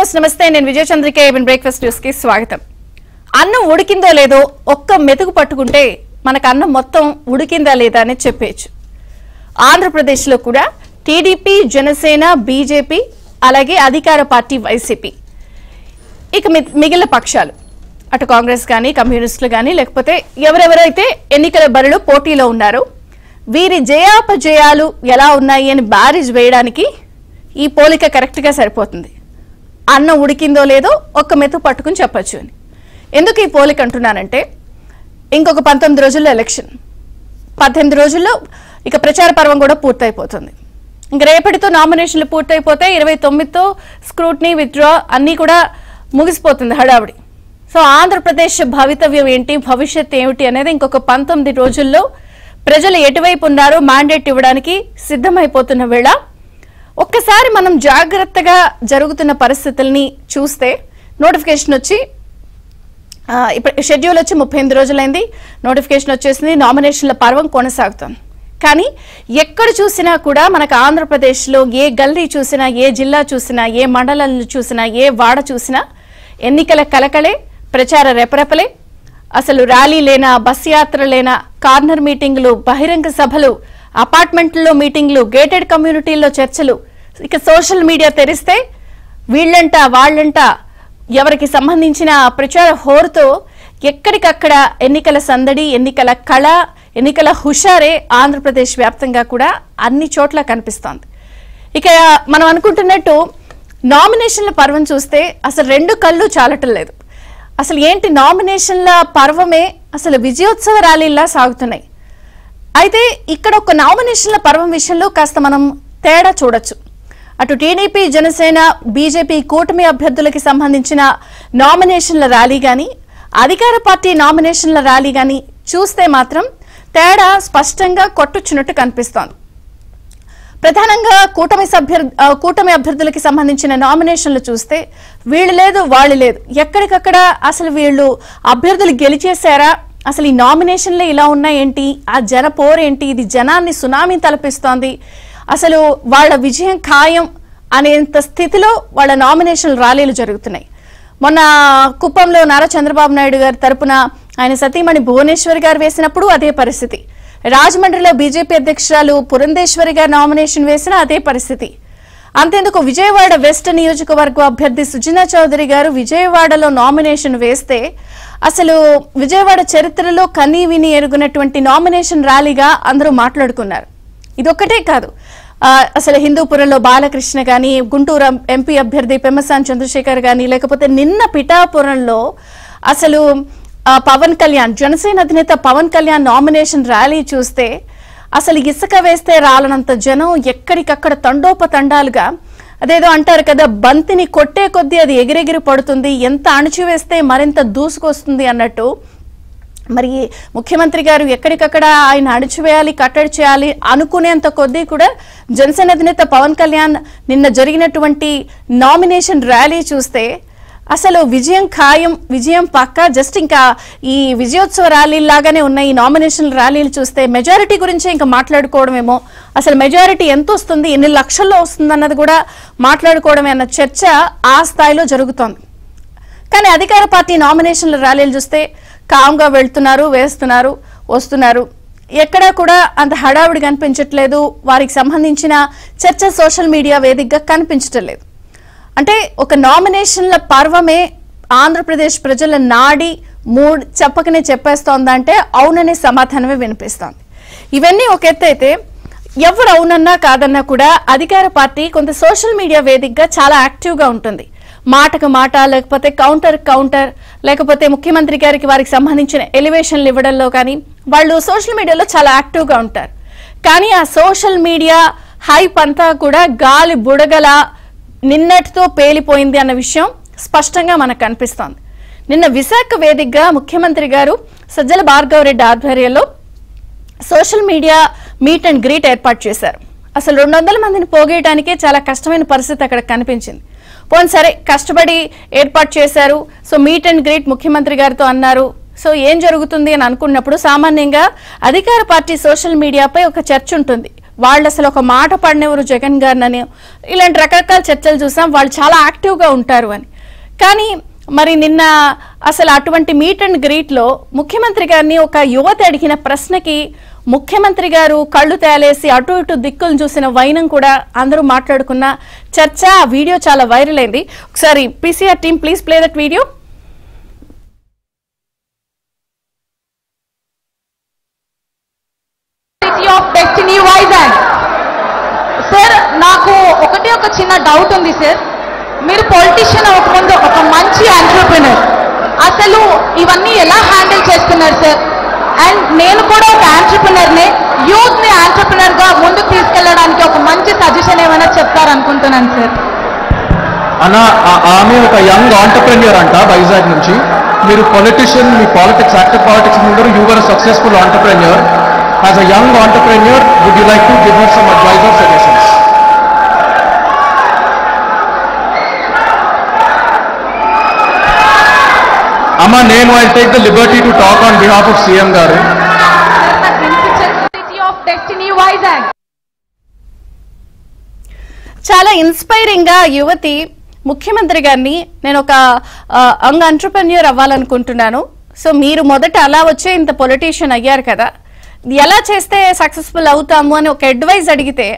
Viewers నమస్తే నేను Vijaya Chandrika ABN breakfast news కి స్వాగతం అన్నం ఉడికిందో లేదో ఒక్క మెతుకు పట్టుకుంటే మనకు అన్నం మొత్తం ఉడికిందా లేదా అని చెప్పేయచ్చు ఆంధ్రప్రదేశ్లో కూడా టీడీపీ జనసేన బీజేపీ అలాగే అధికార పార్టీ వైసీపీ ఇక మి- మిగిలిన పక్షాలు అటు కాంగ్రెస్ కానీ కమ్యూనిస్టులు కానీ లేకపోతే ఎవరెవరైతే ఎన్నికల బరిలో పోటీలో ఉన్నారో వీరి జయాపజయాలు ఎలా ఉన్నాయి అని బ్యారేజ్ వేయడానికి ఈ పోలిక కరెక్ట్గా సరిపోతుంది అన్నం ఉడికిందో లేదో ఒక్క మెతు పట్టుకుని చెప్పొచ్చు అని ఎందుకు ఈ పోలిక అంటున్నానంటే ఇంకొక పంతొమ్మిది రోజుల్లో ఎలక్షన్ పద్దెనిమిది రోజుల్లో ఇక ప్రచార పర్వం కూడా పూర్తయిపోతుంది ఇంక రేపటితో నామినేషన్లు పూర్తయిపోతే ఇరవై తొమ్మిదితో స్క్రూట్నీ విత్డ్రా అన్నీ కూడా ముగిసిపోతుంది హడావిడి సో ఆంధ్రప్రదేశ్ భవితవ్యం ఏంటి భవిష్యత్ ఏమిటి అనేది ఇంకొక పంతొమ్మిది రోజుల్లో ప్రజలు ఎటువైపు ఉన్నారో మ్యాండేట్ ఇవ్వడానికి సిద్ధమైపోతున్న వేళ ఒక్కసారి మనం జాగ్రత్తగా జరుగుతున్న పరిస్థితుల్ని చూస్తే నోటిఫికేషన్ వచ్చి ఆ, ఇప్పుడు షెడ్యూల్ వచ్చి ముప్పై ఎనిమిది రోజులైంది నోటిఫికేషన్ వచ్చేసింది నామినేషన్ల పర్వం కొనసాగుతోంది కానీ ఎక్కడ చూసినా కూడా మనకు ఆంధ్రప్రదేశ్లో ఏ గల్లీ చూసినా ఏ జిల్లా చూసినా ఏ మండలాలు చూసినా ఏ వాడ చూసినా ఎన్నికల కలకలే ప్రచార రెపరెపలే అసలు ర్యాలీ లేనా బస్ యాత్ర లేనా కార్నర్ మీటింగులు బహిరంగ సభలు అపార్ట్మెంట్లో మీటింగ్లు గేటెడ్ కమ్యూనిటీల్లో చర్చలు ఇక సోషల్ మీడియా తెరిస్తే వీళ్ళంట వాళ్ళంట ఎవరికి సంబంధించిన ప్రచార హోరుతో ఎక్కడికక్కడ ఎన్నికల సందడి ఎన్నికల కళ ఎన్నికల హుషారే ఆంధ్రప్రదేశ్ వ్యాప్తంగా కూడా అన్ని చోట్ల కనిపిస్తోంది ఇక మనం అనుకుంటున్నట్టు నామినేషన్ల పర్వం చూస్తే అసలు రెండు కళ్ళు చాలటం లేదు అసలు ఏంటి నామినేషన్ల పర్వమే అసలు విజయోత్సవ ర్యాలీలా సాగుతున్నాయి అయితే ఇక్కడ ఒక నామినేషన్ల పర్వం విషయంలో కాస్త మనం తేడా చూడొచ్చు అటు టీడీపీ జనసేన బీజేపీ కూటమి అభ్యర్థులకి సంబంధించిన నామినేషన్ల ర్యాలీ కానీ అధికార పార్టీ నామినేషన్ల ర్యాలీ కానీ చూస్తే మాత్రం తేడా స్పష్టంగా కొట్టుచున్నట్టు కనిపిస్తోంది ప్రధానంగా కూటమి సభ్యర్ ఆ, కూటమి అభ్యర్థులకి సంబంధించిన నామినేషన్లు చూస్తే వీళ్ళు లేదు వాళ్ళు లేదు ఎక్కడికక్కడ అసలు వీళ్ళు అభ్యర్థులు గెలిచేశారా అసలు ఈ నామినేషన్లే ఇలా ఉన్నాయేంటి ఆ జన పోరేంటి ఇది జనాన్ని సునామీ తలపిస్తోంది అసలు వాళ్ళ విజయం ఖాయం అనేంత స్థితిలో వాళ్ళ నామినేషన్ ర్యాలీలు జరుగుతున్నాయి మొన్న కుప్పంలో నారా చంద్రబాబు నాయుడు గారి తరపున ఆయన సతీమణి భువనేశ్వరి గారు వేసినప్పుడు అదే పరిస్థితి రాజమండ్రిలో బీజేపీ అధ్యక్షురాలు పురంధేశ్వరి గారు నామినేషన్ వేసిన అదే పరిస్థితి అంతేందుకు విజయవాడ వెస్ట్ నియోజకవర్గం అభ్యర్థి సుజనా చౌదరి గారు విజయవాడలో నామినేషన్ వేస్తే అసలు విజయవాడ చరిత్రలో కనీ విని ఎరుగునటువంటి నామినేషన్ ర్యాలీగా అందరూ మాట్లాడుకున్నారు ఇదొక్కటే కాదు ఆ, అసలు హిందూపురంలో బాలకృష్ణ కానీ గుంటూరు ఎం- ఎంపీ అభ్యర్థి పెమ్మసాని చంద్రశేఖర్ కానీ లేకపోతే నిన్న పిఠాపురంలో అసలు ఆ, పవన్ కళ్యాణ్ జనసేన అధినేత పవన్ కళ్యాణ్ నామినేషన్ ర్యాలీ చూస్తే అసలు ఇసుక వేస్తే రాలనంత జనం ఎక్కడికక్కడ తండోపతండాలుగా అదేదో అంటారు కదా బంతిని కొట్టే కొద్దీ అది ఎగిరెగిరి పడుతుంది ఎంత అణచివేస్తే మరింత దూసుకొస్తుంది అన్నట్టు మరి ముఖ్యమంత్రి గారు ఎక్కడికక్కడ ఆయన అణిచివేయాలి కట్టడి చేయాలి అనుకునేంత కొద్దీ కూడా జనసేన అధినేత పవన్ కళ్యాణ్ నిన్న జరిగినటువంటి నామినేషన్ ర్యాలీ చూస్తే అసలు విజయం ఖాయం విజయం పక్క జస్ట్ ఇంకా ఈ విజయోత్సవ ర్యాలీ లాగానే ఉన్నాయి ఈ నామినేషన్ ర్యాలీలు చూస్తే మెజారిటీ గురించి ఇంకా మాట్లాడుకోవడమేమో అసలు మెజారిటీ ఎంత వస్తుంది ఎన్ని లక్షల్లో వస్తుంది అన్నది కూడా మాట్లాడుకోవడమే అన్న చర్చ ఆ స్థాయిలో జరుగుతోంది కానీ అధికార పార్టీ నామినేషన్ల ర్యాలీలు చూస్తే కామ్గా వెళ్తున్నారు వేస్తున్నారు వస్తున్నారు ఎక్కడా కూడా అంత హడావిడి కనిపించట్లేదు వారికి సంబంధించిన చర్చ సోషల్ మీడియా వేదికగా కనిపించటం లేదు అంటే ఒక నామినేషన్ల పర్వమే ఆంధ్రప్రదేశ్ ప్రజల నాడి మూడ్ చెప్పకనే చెప్పేస్తోందంటే అవుననే సమాధానమే వినిపిస్తోంది ఇవన్నీ ఒక ఎత్తు అయితే ఎవరు అవునన్నా కాదన్నా కూడా అధికార పార్టీ కొంత సోషల్ మీడియా వేదికగా చాలా యాక్టివ్గా ఉంటుంది మాటకు మాట లేకపోతే కౌంటర్ కౌంటర్ లేకపోతే ముఖ్యమంత్రి గారికి వారికి సంబంధించిన ఎలివేషన్లు ఇవ్వడంలో కానీ వాళ్ళు సోషల్ మీడియాలో చాలా యాక్టివ్గా ఉంటారు కానీ ఆ సోషల్ మీడియా హైప్ అంతా కూడా గాలి బుడగల నిన్నటితో పేలిపోయింది అన్న విషయం స్పష్టంగా మనకు కనిపిస్తోంది నిన్న విశాఖ వేదికగా ముఖ్యమంత్రి గారు సజ్జల భార్గవరెడ్డి ఆధ్వర్యంలో social media meet and greet ఏర్పాటు చేశారు అసలు రెండు వందల మందిని పోగేయడానికే చాలా కష్టమైన పరిస్థితి అక్కడ కనిపించింది పోనీ సరే కష్టపడి ఏర్పాటు చేశారు సో మీట్ అండ్ గ్రీట్ ముఖ్యమంత్రి గారితో అన్నారు సో ఏం జరుగుతుంది అని అనుకున్నప్పుడు సామాన్యంగా అధికార పార్టీ సోషల్ మీడియాపై ఒక చర్చ ఉంటుంది వాళ్ళు అసలు ఒక మాట పడినెవరు జగన్ గారినని ఇలాంటి రకరకాల చర్చలు చూసాం వాళ్ళు చాలా యాక్టివ్గా ఉంటారు అని కానీ మరి నిన్న అసలు అటువంటి మీట్ అండ్ గ్రీట్ లో ముఖ్యమంత్రి గారిని ఒక యువత అడిగిన ప్రశ్నకి ముఖ్యమంత్రి గారు కళ్ళు తేలేసి అటు ఇటు దిక్కులను చూసిన వైనం కూడా అందరూ మాట్లాడుకున్న చర్చ ఆ వీడియో చాలా వైరల్ అయింది ఒకసారి PCR team please play that video city of destiny Vizag sir నాకు ఒకటే ఒక చిన్న డౌట్ ఉంది సార్ మీరు పొలిటీషియన్ అవ్వకముందు ఒక మంచి ఆంటర్ప్రినర్ అసలు ఇవన్నీ ఎలా హ్యాండిల్ చేస్తున్నారు సార్ అండ్ నేను కూడా ఒక ఆంటర్ప్రినర్నే యూత్ ని ఆంటర్ప్రినర్ గా ముందుకు తీసుకెళ్ళడానికి ఒక మంచి సజెషన్ ఏమైనా చెప్తారనుకుంటున్నాను సార్ అన్న ఆ- ఆమె ఒక యంగ్ ఆంటర్ప్రెన్యూర్ అంట వైజాగ్ నుంచి మీరు పొలిటిషియన్ మీ పాలిటిక్స్ యాక్టివ్ పాలిటిక్స్ ముందరు you were successful entrepreneur as a young entrepreneur would you like to give her some advice or suggestions అమ్మ నేను I take the liberty to talk on behalf of CM garu city of destiny Vizag చాలా inspiring గా యువతి ముఖ్యమంత్రి గారిని నేను ఒక అంగ్ అంటర్ప్రెన్యూర్ అవ్వాలనుకుంటున్నాను so మీరు మొదట అలా వచ్చే ఇంత పొలిటీషియన్ అయ్యారు కదా ఎలా చేస్తే సక్సెస్ఫుల్ అవుతాము అని ఒక అడ్వైజ్ అడిగితే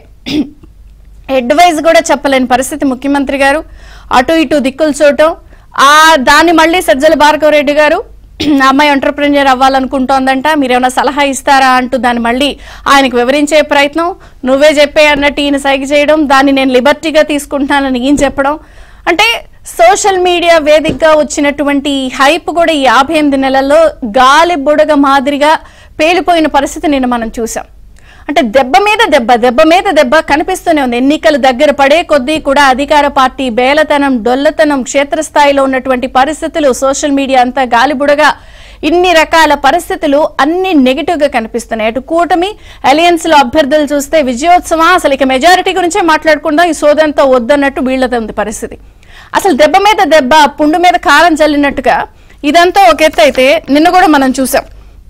అడ్వైజ్ కూడా చెప్పలేని పరిస్థితి ముఖ్యమంత్రి గారు అటు ఇటు దిక్కులు చూడటం ఆ దాన్ని మళ్ళీ సజ్జల భార్గవ రెడ్డి గారు ఆ అమ్మాయి ఎంటర్ప్రెన్యూర్ అవ్వాలనుకుంటోందంట మీరేమైనా సలహా ఇస్తారా అంటూ దాన్ని మళ్ళీ ఆయనకు వివరించే ప్రయత్నం నువ్వే చెప్పే అన్నట్టు ఈయన సైగ చేయడం దాన్ని నేను లిబర్టీగా తీసుకుంటున్నానని ఈయన చెప్పడం అంటే సోషల్ మీడియా వేదికగా వచ్చినటువంటి హైప్ కూడా ఈ యాభై ఎనిమిది నెలల్లో గాలి బుడగ మాదిరిగా పేలిపోయిన పరిస్థితి నిన్న మనం చూసాం అంటే దెబ్బ మీద దెబ్బ దెబ్బ మీద దెబ్బ కనిపిస్తూనే ఉంది ఎన్నికలు దగ్గర పడే కొద్దీ కూడా అధికార పార్టీ బేలతనం డొల్లతనం క్షేత్రస్థాయిలో ఉన్నటువంటి పరిస్థితులు సోషల్ మీడియా అంతా గాలిబుడగా ఇన్ని రకాల పరిస్థితులు అన్ని నెగిటివ్ గా కనిపిస్తున్నాయి అటు కూటమి అలయన్స్ లో అభ్యర్థులు చూస్తే విజయోత్సవం అసలు ఇక మెజారిటీ గురించే మాట్లాడుకుందాం ఈ సోదంతో వద్దన్నట్టు వీళ్ళతో ఉంది పరిస్థితి అసలు దెబ్బ మీద దెబ్బ పుండు మీద కారం చల్లినట్టుగా ఇదంతా ఒక ఎత్తు అయితే నిన్న కూడా మనం చూసాం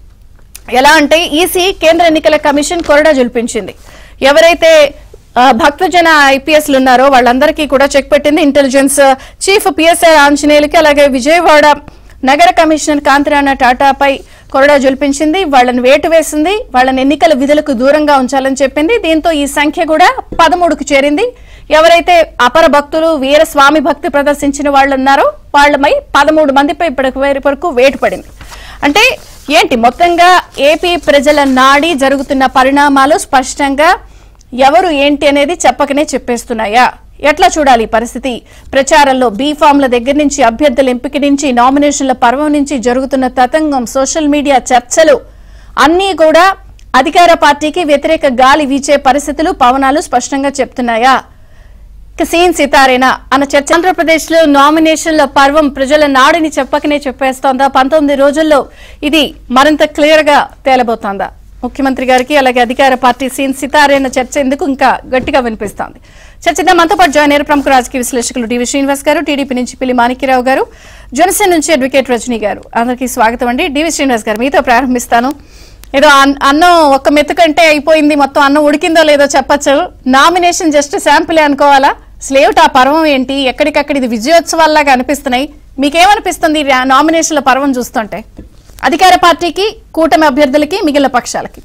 ఎలా అంటే ఈసీ కేంద్ర ఎన్నికల కమిషన్ కొరడా జుల్పించింది ఎవరైతే ఆ, భక్తజన ఐపీఎస్లు ఉన్నారో వాళ్ళందరికీ కూడా చెక్ పెట్టింది ఇంటెలిజెన్స్ చీఫ్ పిఎస్ఐ ఆంజనేయులకి అలాగే విజయవాడ నగర కమిషనర్ కాంతిరాణ టాటాపై కొరడా జుల్పించింది వాళ్ళని వేటు వేసింది వాళ్ళని ఎన్నికల విధులకు దూరంగా ఉంచాలని చెప్పింది దీంతో ఈ సంఖ్య కూడా పదమూడుకు చేరింది ఎవరైతే అపర భక్తులు వీర స్వామి భక్తి ప్రదర్శించిన వాళ్ళు ఉన్నారో వాళ్ళపై పదమూడు మందిపై ఇప్పటి వరకు వేటు పడింది అంటే ఏంటి మొత్తంగా ఏపీ ప్రజల నాడి జరుగుతున్న పరిణామాలు స్పష్టంగా ఎవరు ఏంటి అనేది చెప్పకనే చెప్పేస్తున్నాయా ఎట్లా చూడాలి ఈ పరిస్థితి ప్రచారంలో బీ ఫామ్ల దగ్గర నుంచి అభ్యర్థుల ఎంపిక నుంచి నామినేషన్ల పర్వం నుంచి జరుగుతున్న తతంగం సోషల్ మీడియా చర్చలు అన్నీ కూడా అధికార పార్టీకి వ్యతిరేక గాలి వీచే పరిస్థితులు పవనాలు స్పష్టంగా చెప్తున్నాయా ఇక సీన్ సితారేనా అన్న చర్చ ఆంధ్రప్రదేశ్ లో నామినేషన్ల పర్వం ప్రజల నాడిని చెప్పకనే చెప్పేస్తోందా పంతొమ్మిది రోజుల్లో ఇది మరింత క్లియర్ గా తేలబోతోందా ముఖ్యమంత్రి గారికి అలాగే అధికార పార్టీ సీన్ సితారేన చర్చ ఎందుకు ఇంకా గట్టిగా వినిపిస్తోంది చర్చిద్దాం మనతో పాటు జాయిన్ అయ్యారు ప్రముఖ రాజకీయ విశ్లేషకులు డివి శ్రీనివాస్ గారు టీడీపీ నుంచి పిల్లి మాణిక్యరావు గారు జనసేన నుంచి అడ్వకేట్ రజనీ గారు అందరికీ స్వాగతం అండి డివి శ్రీనివాస్ గారు మీతో ప్రారంభిస్తాను ఏదో అన్- అన్నం ఒక్క మెతుకంటే అయిపోయింది మొత్తం అన్నం ఉడికిందో లేదో చెప్పచ్చు నామినేషన్ జస్ట్ శాంపులే అనుకోవాలా స్లేవ్ ఆ పర్వం ఏంటి ఎక్కడికక్కడ ఇది విజయోత్సవాల్లాగా అనిపిస్తున్నాయి మీకేమనిపిస్తుంది ఈ రా- నామినేషన్ల పర్వం చూస్తుంటే అధికార పార్టీకి కూటమి అభ్యర్థులకి మిగిలిన పక్షాలకి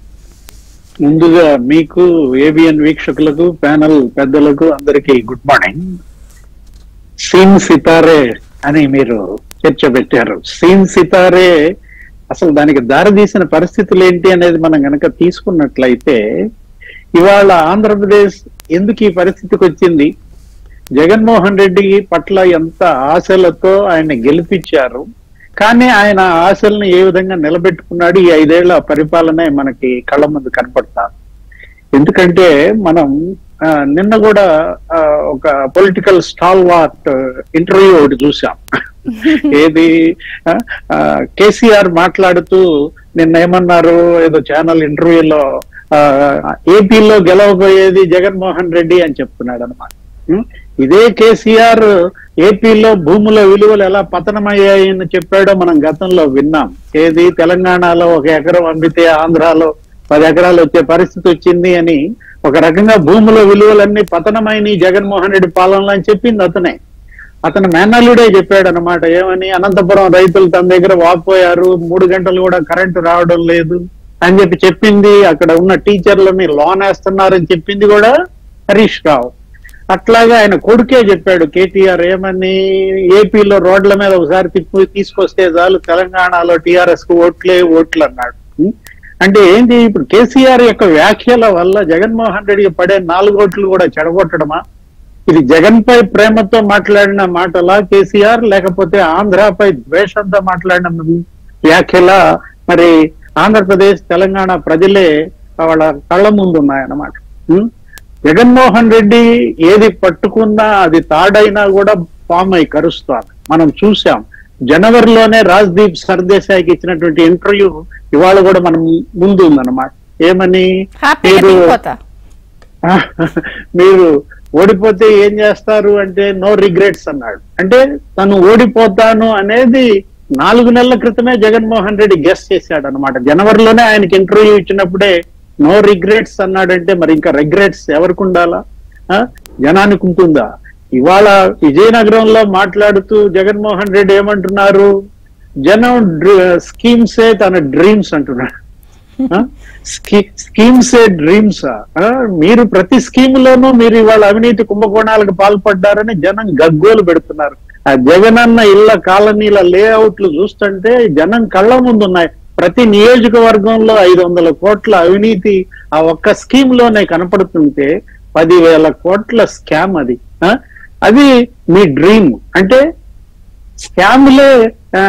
ముందుగా మీకు ఏబిఎన్ వీక్షకులకు ప్యానల్ పెద్దలకు అందరికీ గుడ్ మార్నింగ్ సీన్ సితారే అని మీరు చర్చ పెట్టారు సీన్ సితారే అసలు దానికి దారితీసిన పరిస్థితులు ఏంటి అనేది మనం గనక తీసుకున్నట్లయితే ఇవాళ ఆంధ్రప్రదేశ్ ఎందుకు ఈ పరిస్థితికి వచ్చింది జగన్మోహన్ రెడ్డి పట్ల ఎంత ఆశలతో ఆయన గెలిపించారు కానీ ఆయన ఆశల్ని ఏ విధంగా నిలబెట్టుకున్నాడు ఈ ఐదేళ్ల పరిపాలనే మనకి కళ్ళ ముందు కనపడతాం ఎందుకంటే మనం ఆ, నిన్న కూడా ఆ, ఒక పొలిటికల్ స్టాల్ వార్ట్ ఇంటర్వ్యూ ఒకటి చూసాం ఏది ఆ, ఆ, కేసీఆర్ మాట్లాడుతూ నిన్న ఏమన్నారు ఏదో ఛానల్ ఇంటర్వ్యూలో ఏపీలో గెలవబోయేది జగన్మోహన్ రెడ్డి అని చెప్తున్నాడు అనమాట ఇదే కేసీఆర్ ఏపీలో భూముల విలువలు ఎలా పతనమయ్యాయని చెప్పాడో మనం గతంలో విన్నాం ఏది తెలంగాణలో ఒక ఎకరం అమ్మితే ఆంధ్రాలో పది ఎకరాలు వచ్చే పరిస్థితి వచ్చింది అని ఒక రకంగా భూముల విలువలన్నీ పతనమైన జగన్మోహన్ రెడ్డి పాలనలో అని చెప్పింది అతనే అతను మేనల్లుడే చెప్పాడు అనమాట ఏమని అనంతపురం రైతులు తన దగ్గర వాపోయారు మూడు గంటలు కూడా కరెంటు రావడం లేదు అని చెప్పి చెప్పింది అక్కడ ఉన్న టీచర్లని లోన్ వేస్తున్నారని చెప్పింది కూడా హరీష్ రావు అట్లాగా ఆయన కొడుకే చెప్పాడు కేటీఆర్ ఏమని ఏపీలో రోడ్ల మీద ఒకసారి తిప్పు తీసుకొస్తే చాలు తెలంగాణలో టీఆర్ఎస్ కు ఓట్లే ఓట్లు అన్నాడు ఉం? అంటే ఏంటి ఇప్పుడు కేసీఆర్ యొక్క వ్యాఖ్యల వల్ల జగన్మోహన్ రెడ్డికి పడే నాలుగు ఓట్లు కూడా చెడగొట్టడమా ఇది జగన్ పై ప్రేమతో మాట్లాడిన మాటలా కేసీఆర్ లేకపోతే ఆంధ్రాపై ద్వేషంతో మాట్లాడిన వ్యాఖ్యల మరి ఆంధ్రప్రదేశ్ తెలంగాణ ప్రజలే వాళ్ళ కళ్ళ ముందు ఉన్నాయన్నమాట ఉం? జగన్మోహన్ రెడ్డి ఏది పట్టుకున్నా అది తాడైనా కూడా ఫామ్ అయి కరుస్తాను మనం చూసాం జనవరిలోనే రాజ్దీప్ సర్దేశాయికి ఇచ్చినటువంటి ఇంటర్వ్యూ ఇవాళ కూడా మనం ముందు ఉందన్నమాట ఏమని హ్యాపీగా మీరు దిగిపోతా మీరు ఓడిపోతే ఏం చేస్తారు అంటే నో రిగ్రెట్స్ అన్నాడు అంటే తను ఓడిపోతాను అనేది నాలుగు నెలల క్రితమే జగన్మోహన్ రెడ్డి గెస్ చేశాడు అనమాట జనవరిలోనే ఆయనకి ఇంటర్వ్యూ ఇచ్చినప్పుడే నో రిగ్రెట్స్ అన్నాడంటే మరి ఇంకా రిగ్రెట్స్ ఎవరికి ఉండాలా ఆ? జనానికి ఉంటుందా ఇవాళ విజయనగరంలో మాట్లాడుతూ జగన్మోహన్ రెడ్డి ఏమంటున్నారు జనం స్కీమ్సే తన డ్రీమ్స్ అంటున్నాడు స్కీమ్స్ ఏ డ్రీమ్స్ మీరు ప్రతి స్కీమ్ లోనూ మీరు ఇవాళ అవినీతి కుంభకోణాలకు పాల్పడ్డారని జనం గగ్గోలు పెడుతున్నారు ఆ జగనన్న ఇళ్ల కాలనీల లేఅవుట్లు చూస్తుంటే జనం కళ్ళ ముందు ఉన్నాయి ప్రతి నియోజకవర్గంలో ఐదు వందల కోట్ల అవినీతి ఆ ఒక్క స్కీమ్ లోనే కనపడుతుంటే పదివేల కోట్ల స్కామ్ అది ఆ? అది మీ డ్రీమ్ అంటే స్కామ్లే ఆ,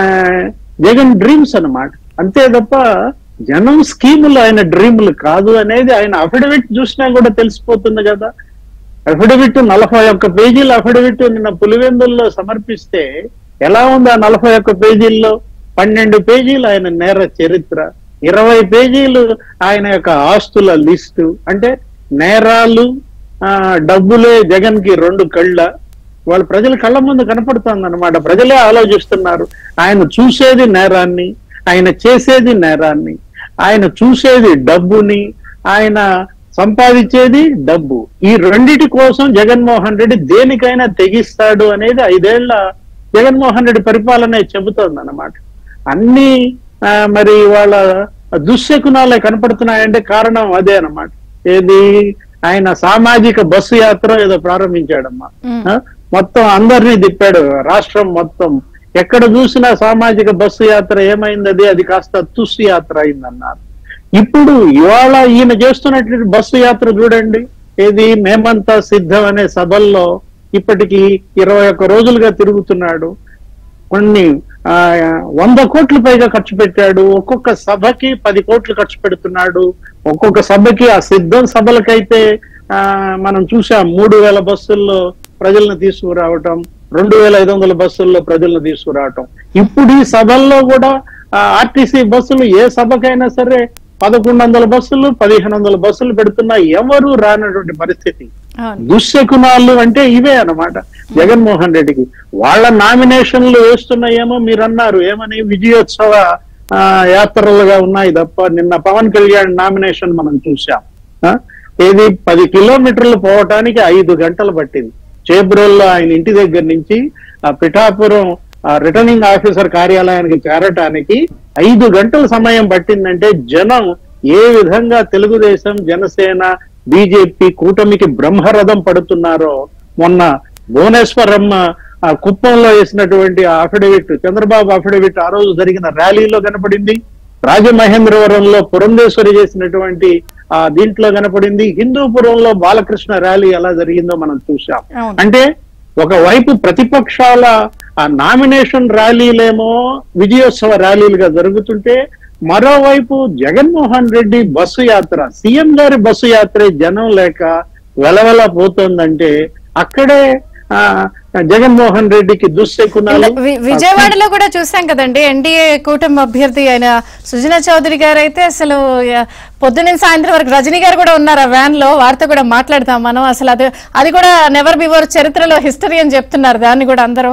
జగన్ డ్రీమ్స్ అన్నమాట అంతే తప్ప జనం స్కీములు ఆయన డ్రీములు కాదు అనేది ఆయన అఫిడవిట్ చూసినా కూడా తెలిసిపోతుంది కదా అఫిడవిట్ నలభై ఒక్క పేజీల అఫిడవిట్ నిన్న పులివెందుల్లో సమర్పిస్తే ఎలా ఉంది ఆ నలభై ఒక్క పేజీల్లో పన్నెండు పేజీలు ఆయన నేర చరిత్ర ఇరవై పేజీలు ఆయన యొక్క ఆస్తుల లిస్టు అంటే నేరాలు ఆ డబ్బులే జగన్ కి రెండు కళ్ళ వాళ్ళ ప్రజల కళ్ళ ముందు కనపడుతుంది అనమాట ప్రజలే ఆలోచిస్తున్నారు ఆయన చూసేది నేరాన్ని ఆయన చేసేది నేరాన్ని ఆయన చూసేది డబ్బుని ఆయన సంపాదించేది డబ్బు ఈ రెండిటి కోసం జగన్మోహన్ రెడ్డి దేనికైనా తెగిస్తాడు అనేది ఐదేళ్ల జగన్మోహన్ రెడ్డి పరిపాలనే చెబుతోంది అనమాట అన్ని ఆ, మరి వాళ్ళ దుశ్శకునాలే కనపడుతున్నాయంటే కారణం అదే అన్నమాట ఏది ఆయన సామాజిక బస్సు యాత్ర ఏదో ప్రారంభించాడమ్మా ఆ? మొత్తం అందరినీ తిప్పాడు రాష్ట్రం మొత్తం ఎక్కడ చూసినా సామాజిక బస్సు యాత్ర ఏమైంది అది అది కాస్త తుస్సు యాత్ర అయిందన్నారు ఇప్పుడు ఇవాళ ఈయన చేస్తున్నటువంటి బస్సు యాత్ర చూడండి ఏది మేమంతా సిద్ధం అనే సభల్లో ఇప్పటికి ఇరవై ఒక్క రోజులుగా తిరుగుతున్నాడు కొన్ని ఆ, వంద కోట్ల పైగా ఖర్చు పెట్టాడు ఒక్కొక్క సభకి పది కోట్లు ఖర్చు పెడుతున్నాడు ఒక్కొక్క సభకి ఆ సిద్ధం సభలకైతే ఆ, మనం చూసాం మూడు వేల బస్సుల్లో ప్రజలను తీసుకురావటం రెండు వేల ఐదు వందల బస్సుల్లో ప్రజలను తీసుకురావటం ఇప్పుడు ఈ సభల్లో కూడా ఆర్టీసీ బస్సులు ఏ సభకైనా సరే పదకొండు వందల బస్సులు పదిహేను వందల బస్సులు పెడుతున్నా ఎవరు రానటువంటి పరిస్థితి అవును దుశ్శకునాలు అంటే ఇవే అన్నమాట జగన్మోహన్ రెడ్డికి వాళ్ళ నామినేషన్లు వేస్తున్నాయేమో మీరు అన్నారు ఏమని విజయోత్సవ ఆ, యాత్రలుగా ఉన్నాయి తప్ప నిన్న పవన్ కళ్యాణ్ నామినేషన్ మనం చూసాం ఆ? ఏది పది కిలోమీటర్లు పోవటానికి ఐదు గంటలు పట్టింది చేబ్రోల్లో ఆయన ఇంటి దగ్గర నుంచి ఆ పిఠాపురం ఆ రిటర్నింగ్ ఆఫీసర్ కార్యాలయానికి చేరటానికి ఐదు గంటల సమయం పట్టిందంటే జనం ఏ విధంగా తెలుగుదేశం జనసేన బీజేపీ కూటమికి బ్రహ్మరథం పడుతున్నారో మొన్న భువనేశ్వరమ్మ ఆ కుప్పంలో వేసినటువంటి ఆ అఫిడవిట్ చంద్రబాబు అఫిడవిట్ ఆ రోజు జరిగిన ర్యాలీలో కనపడింది రాజమహేంద్రవరంలో పురంధేశ్వరి చేసినటువంటి ఆ దీంట్లో కనపడింది హిందూపురంలో బాలకృష్ణ ర్యాలీ ఎలా జరిగిందో మనం చూసాం అవును. అంటే ఒకవైపు ప్రతిపక్షాల ఆ నామినేషన్ ర్యాలీలేమో విజయోత్సవ ర్యాలీలుగా జరుగుతుంటే మరోవైపు జగన్మోహన్ రెడ్డి బస్సు యాత్ర సీఎం గారి బస్సు యాత్ర జనం లేక వెలవెల పోతుందంటే అక్కడే ఆ జగన్మోహన్ రెడ్డికి దుశ్శకునాలు వి- విజయవాడలో కూడా చూసాం కదండి ఎన్డీఏ కూటమి అభ్యర్థి అయిన సుజనా చౌదరి గారు అయితే అసలు య- పొద్దున్న సాయంత్రం వరకు రజనీ గారు కూడా ఉన్నారు ఆ వ్యాన్ లో వారితో కూడా మాట్లాడతాం మనం అసలు అది అది కూడా నెవర్ బిఫోర్ చరిత్రలో హిస్టరీ అని చెప్తున్నారు దాన్ని కూడా అందరూ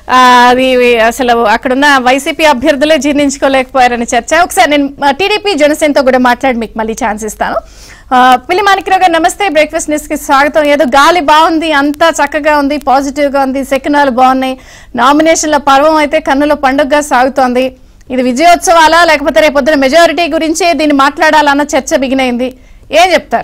ఆ, అది అసలు అక్కడున్న వైసీపీ అభ్యర్థులే జీర్ణించుకోలేకపోయారని చర్చ ఒకసారి నేను టీడీపీ జనసేనతో కూడా మాట్లాడి మీకు మళ్ళీ ఛాన్స్ ఇస్తాను ఆ, పిల్లి మాణిక్యరావు గారు నమస్తే బ్రేక్ఫాస్ట్ న్యూస్ కి స్వాగతం ఏదో గాలి బాగుంది అంతా చక్కగా ఉంది పాజిటివ్ గా ఉంది శకునాలు బాగున్నాయి నామినేషన్ల పర్వం అయితే కన్నుల పండుగగా సాగుతోంది ఇది విజయోత్సవాలా లేకపోతే రేపొద్దున మెజారిటీ గురించే దీన్ని మాట్లాడాలన్న చర్చ బిగినైంది ఏం చెప్తారు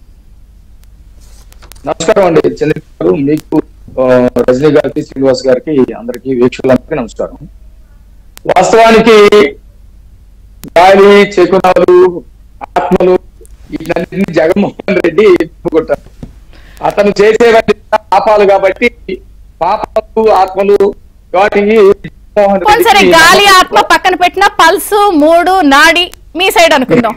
నమస్కారం అండి చంద్ర గారు మీకు ఆ, రజనీ గారికి శ్రీనివాస్ గారికి అందరికి వీక్షకులందరికీ నమస్కారం వాస్తవానికి గాలి చేకునాలు ఆత్మలు వీటన్నిటిని జగన్మోహన్ రెడ్డి ఒప్పుకుంటారు అతను చేసేవన్నీ పాపాలు కాబట్టి పాపాలు ఆత్మలు వాటిని జగన్మోహన్ పోనీ సరే రెడ్డికి గాలి ఆత్మ పక్కన పెట్టిన పల్సు మూడు నాడి మీ సైడ్ అనుకుందాం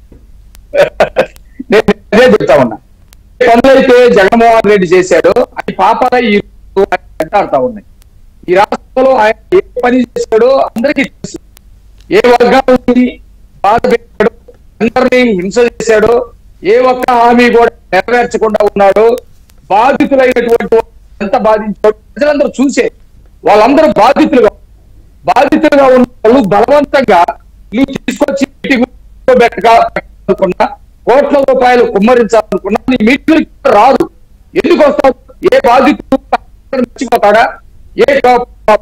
నేను అదే చెప్తా ఉన్నా ఏ పనులైతే జగన్మోహన్ రెడ్డి చేశాడో అది పాపాల ఈ రోజు ఆయన వెంటాడుతా ఉన్నాయి ఈ రాష్ట్రంలో ఆయన ఏ పని చేశాడో అందరికీ తెలుసు ఏ వర్గాన్ని బాధ పెట్టాడో అందరినీ హింస చేశాడో ఏ ఒక్క హామీ కూడా నెరవేర్చకుండా ఉన్నాడో బాధితులైనటువంటి వాళ్ళు ఎంత బాధించాడో ప్రజలందరూ చూసే వాళ్ళందరూ బాధితులుగా బాధితులుగా ఉన్న వాళ్ళు బలవంతంగా నువ్వు తీసుకొచ్చి ఇంటికి పెట్టగా అనుకున్నా కోట్ల రూపాయలు కుమ్మరించాలనుకున్నా నీ మీటింగ్ రాదు ఎందుకు వస్తావు ఏ బాధితుడు మర్చిపోతాడా ఏ క-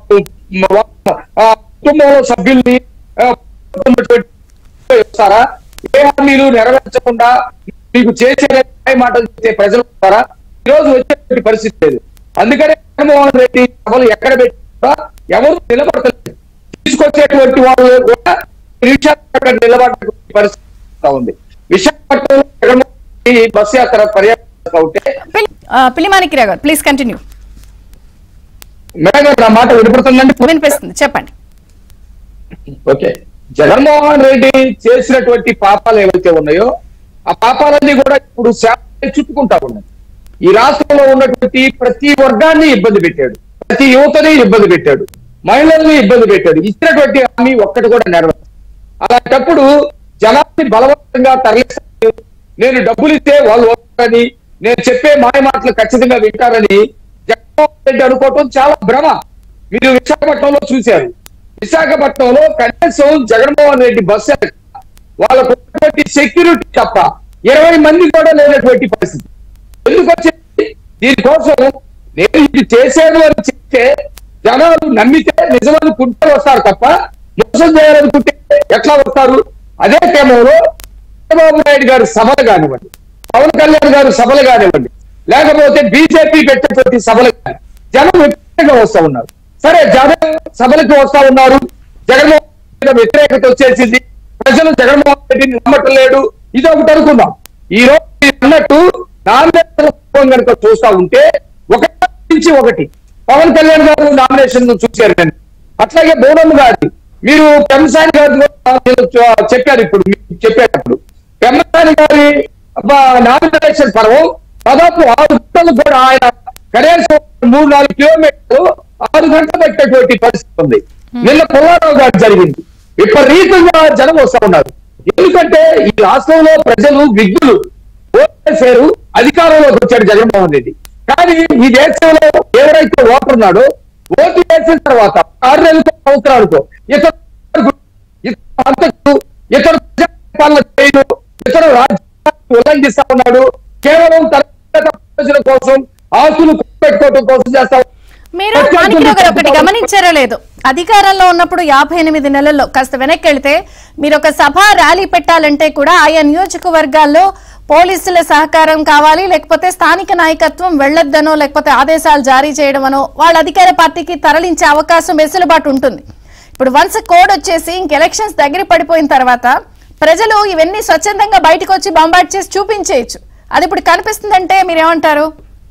ఆ కుటుంబంలో సభ్యుల్ని ఆ, ఉన్నటువంటి వస్తారా ఏ హామీలు నెరవేర్చకుండా మీకు చేసే న్యాయ మాటలు చెప్తే ప్రజలు వస్తారా ఈ రోజు వచ్చేటువంటి పరిస్థితి లేదు అందుకనే జగన్మోహన్ రెడ్డి సభలు ఎక్కడ పెట్టారా ఎవరు నిలబడతలేదు తీసుకొచ్చేటువంటి వాళ్ళు కూడా నిమిషాలు అక్కడ నిలబడేటువంటి పరిస్థితి వస్తా ఉంది విశాఖపట్నంలో జగన్మోహన్ రెడ్డి బస్ యాత్ర పర్యటన ఉంటే పిల్లి- ఆ, పిల్లి మాణిక్యరావు గారు ప్లీజ్ కంటిన్యూ మేడం గారు నా మాట వినపడుతుందండి వినిపిస్తుంది చెప్పండి ఓకే జగన్మోహన్ రెడ్డి చేసినటువంటి పాపాలు ఏవైతే ఉన్నాయో ఆ పాపాలన్నీ కూడా ఇప్పుడు శాపై చుట్టుకుంటా ఉన్నాయి ఈ రాష్ట్రంలో ఉన్నటువంటి ప్రతి వర్గాన్ని ఇబ్బంది పెట్టాడు ప్రతి యువతని ఇబ్బంది పెట్టాడు మహిళల్ని ఇబ్బంది పెట్టాడు ఇచ్చినటువంటి హామీ ఒక్కటి కూడా నెరవేరు అలాంటప్పుడు జనాన్ని బలవంతంగా తరలిస్తారు నేను డబ్బులు ఇస్తే వాళ్ళు వస్తారని నేను చెప్పే మాయ మాటలు ఖచ్చితంగా వింటారని జగన్మోహన్ రెడ్డి అనుకోవటం చాలా భ్రమ మీరు విశాఖపట్నంలో చూశారు విశాఖపట్నంలో కనీసం జగన్మోహన్ రెడ్డి బస్సు ఎక్కక వాళ్ళకు ఉన్నటువంటి సెక్యూరిటీ తప్ప ఇరవై మంది కూడా లేనటువంటి పరిస్థితి ఎందుకు వచ్చింది దీనికోసం నేను ఇది చేశాను అని చెప్తే జనాలు నమ్మితే నిజమనుకుంటే వస్తారు తప్ప మోసం చేయాలనుకుంటే ఎట్లా వస్తారు అదే క్రమంలో చంద్రబాబు నాయుడు గారి సభలు కానివ్వండి పవన్ కళ్యాణ్ గారు సభలు కానివ్వండి లేకపోతే బీజేపీ పెట్టేటువంటి సభలు కానీ జనం వ్యతిరేకంగా వస్తా ఉన్నారు సరే జనం సభలకు వస్తా ఉన్నారు జగన్మోహన్ రెడ్డి మీద వ్యతిరేకత వచ్చేసింది ప్రజలు జగన్మోహన్ రెడ్డిని నమ్మటం లేడు ఇది ఒకటి అనుకుందాం ఈ రోజు మీరు అన్నట్టు నామినేషన్ కనుక చూస్తా ఉంటే ఒకటి నుంచి ఒకటి పవన్ కళ్యాణ్ గారు నామినేషన్ చూశారు నేను అట్లాగే బోడమ్మ గారి మీరు పెంసాని గారి కూడా నేను చ- చెప్పారు ఇప్పుడు మీకు చెప్పేటప్పుడు పెంసాని గారి నామినేషన్ పర్వం దాదాపు ఆరు గంటలు కూడా ఆయన కనీసం మూడు నాలుగు కిలోమీటర్లు ఆరు గంటలు పెట్టేటువంటి పరిస్థితి ఉంది నిన్న పుల్లారావు గారు జరిగింది విపరీతంగా జనం వస్తా ఉన్నారు ఎందుకంటే ఈ రాష్ట్రంలో ప్రజలు విఘ్నులు ఓటేశారు అధికారంలోకి వచ్చాడు జగన్మోహన్ రెడ్డి కానీ ఈ దేశంలో ఎవరైతే ఓటర్ ఉన్నాడో ఓటు వేసిన తర్వాత ఆరు నెలలకు సంవత్సరాలతో ఇతరు ఇతను అంతకు ఇతరు ప్రజాపాలన చేయడు ఇతరు రాజ్యాన్ని ఉల్లంఘిస్తా ఉన్నాడు కేవలం తన ప్రయోజనం కోసం ఆస్తులు పెట్టుకోవడం కోసం చేస్తా ఉన్నాడు. మీరు మాణిక్యరావు గారు ఒకటి గమనించారో లేదు అధికారంలో ఉన్నప్పుడు యాభై ఎనిమిది నెలల్లో కాస్త వెనక్కి వెళితే మీరు ఒక సభ ర్యాలీ పెట్టాలంటే కూడా ఆయా నియోజకవర్గాల్లో పోలీసుల సహకారం కావాలి లేకపోతే స్థానిక నాయకత్వం వెళ్లొద్దనో లేకపోతే ఆదేశాలు జారీ చేయడమనో వాళ్ళ అధికార పార్టీకి తరలించే అవకాశం వెసులుబాటు ఉంటుంది ఇప్పుడు వన్స్ కోడ్ వచ్చేసి ఇంక ఎలక్షన్స్ దగ్గర పడిపోయిన తర్వాత ప్రజలు ఇవన్నీ స్వచ్ఛందంగా బయటకు వచ్చి బంబాట్ చేసి చూపించేయచ్చు అది ఇప్పుడు కనిపిస్తుందంటే మీరేమంటారు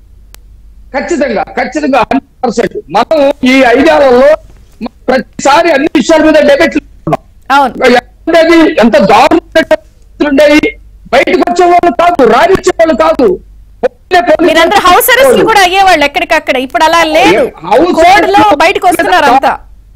ఖచ్చితంగా ఖచ్చితంగా హండ్రెడ్ పర్సెంట్ మనం ఈ ఐదేళ్లలో ప్రతిసారి అన్ని విషయాల మీద డెబెట్ అవును ఉండేది ఎంత దారుణంగా ఉండేది బయటకు వచ్చే వాళ్ళు కాదు రాణించే వాళ్ళు కాదు మీరందరూ హౌస్ అరెస్ట్లు కూడా అయ్యేవాళ్ళు ఎక్కడికక్కడ ఇప్పుడు అలా లేదు హౌస్ కోడ్ లో అరెస్ట్లు బయటకు వస్తున్నారు అంతా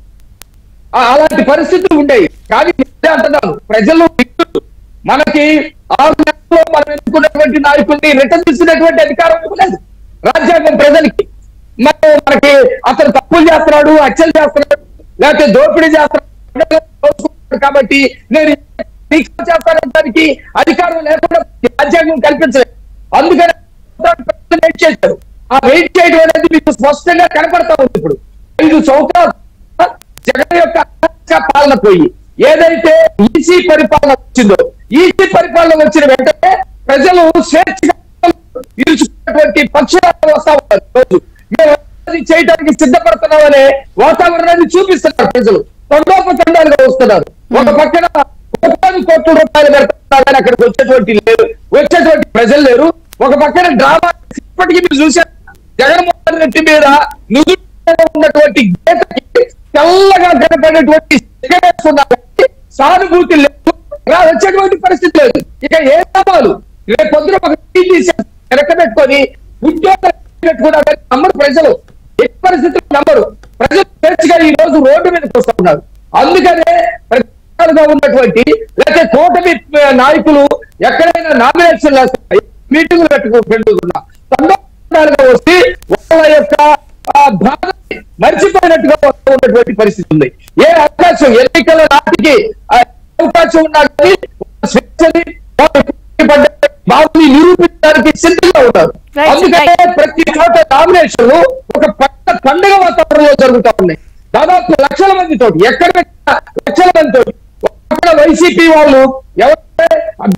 ఆ, అలాంటి పరిస్థితులు ఉండేవి కానీ నేనే అంటున్నాను ప్రజలు విఘ్నులు. మనకి ఆరు నెలల్లో మనం ఎన్నుకున్నటువంటి నాయకుడిని రిటర్న్ తీసుకునేటువంటి అధికారం ఇవ్వలేదు రాజ్యాంగం ప్రజలకి మరి మనకి అతను తప్పులు చేస్తున్నాడు హత్యలు చేస్తున్నాడు లేకపోతే దోపిడీ చేస్తున్నాడు దోచుకుంటున్నాడు కాబట్టి నేను రీకాల్ చేస్తానడానికి అధికారం లేకుండా రాజ్యాంగం కల్పించలేదు అందుకని వెయిట్ చేశారు ఆ వెయిట్ చేయడం అనేది మీకు స్పష్టంగా కనపడతా ఉంది ఇప్పుడు ఐదు సంవత్సరాలు జగన్ యొక్క అరాచక పాలన పోయి ఏదైతే ఈసీ పరిపాలన వచ్చిందో ఈసీ పరిపాలన వచ్చిన వెంటనే ప్రజలు స్వేచ్ఛగా ఇరుచుకున్నటువంటి పక్షులు వస్తా ఉన్నారు రోజు మేము అది చేయడానికి సిద్ధపడుతున్నామనే వాతావరణాన్ని చూపిస్తున్నారు ప్రజలు తండోపతండాలుగా వస్తున్నారు ఒక పక్కన కోట్లాది కోట్ల రూపాయలు పెడుతున్నారు కానీ అక్కడికి వచ్చేటువంటి లేరు వచ్చేటువంటి ప్రజలు లేరు ఒక పక్కన డ్రామా ఇప్పటికీ మీరు చూశారు జగన్మోహన్ రెడ్డి మీద నుదురు మీద ఉన్నటువంటి గీతకి తెల్లగా కనపడేటువంటి స్టిక్కర్ వేసుకున్నారు కాబట్టి సానుభూతి లేదు ఇలా వచ్చేటువంటి పరిస్థితి లేదు ఇక ఏ లాభాలు రేపు పొద్దున ఒక టీవీ తీసేసి వెనక పెట్టుకొని ఉద్యోగాలు పెట్టుకున్నారని నమ్మరు ప్రజలు ఎట్టి పరిస్థితుల్లో నమ్మరు ప్రజలు స్వేచ్ఛగా ఈ రోజు రోడ్డు మీదకి వస్తూ ఉన్నారు అందుకనే ప్రతిపక్షాలుగా ఉన్నటువంటి లేకపోతే కూటమి ఆ, నాయకులు ఎక్కడైనా నామినేషన్ వేస్తారు మీటింగ్లు పెట్టుకు పెట్టుకున్నా తండోపాలుగా వచ్చి వాళ్ళ యొక్క ఆ, బాధని మర్చిపోయినట్టుగా వస్తూ ఉన్నటువంటి పరిస్థితి ఉంది ఏ అవకాశం ఎన్నికల నాటికి ఆ అవకాశం ఉన్నా కానీ వాళ్ళ స్వేచ్ఛని వాళ్ళ పడ్డ బాబుని నిరూపించడానికి సిద్ధంగా ఉన్నారు Right, అందుకనే ప్రతి చోట నామినేషన్లు ఒక పెద్ద పండుగ వాతావరణంలో జరుగుతా ఉన్నాయి దాదాపు లక్షల మందితో ఎక్కడ పెట్టినా లక్షల మందితో అక్కడ వైసీపీ వాళ్ళు ఎవరైతే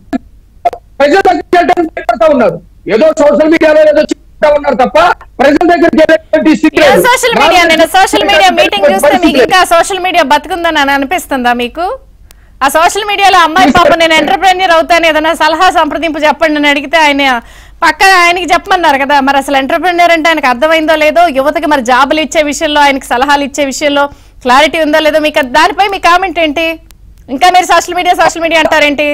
ప్రజల దగ్గరికి వెళ్ళడానికి భయపడతా ఉన్నారు ఏదో సోషల్ మీడియాలో ఏదో చెప్తా ఉన్నారు తప్ప ప్రజల దగ్గరికి వెళ్ళేటువంటి స్థితి లేదు. సోషల్ మీడియా నేను సోషల్ మీడియా మీటింగ్ చూస్తే పరిస్థితి మీకు లేదు. ఇంకా సోషల్ మీడియా బతుకుందని అని అనిపిస్తుందా మీకు ఆ సోషల్ మీడియాలో అమ్మాయి పాప నేను ఎంటర్ప్రెన్యూర్ అవుతాను ఏదైనా సలహా సంప్రదింపు చెప్పండి అని అడిగితే ఆయన పక్కన ఆయనకి చెప్పమన్నారు కదా మరి అసలు ఎంటర్ప్రెన్యూర్ అంటే ఆయనకు అర్థమైందో లేదో యువతకి మరి జాబులు ఇచ్చే విషయంలో ఆయనకి సలహాలు ఇచ్చే విషయంలో క్లారిటీ ఉందో లేదో మీకు అది- దానిపై మీ కామెంట్ ఏంటి ఇంకా మీరు సోషల్ మీడియా సోషల్ మీడియా అంటారేంటి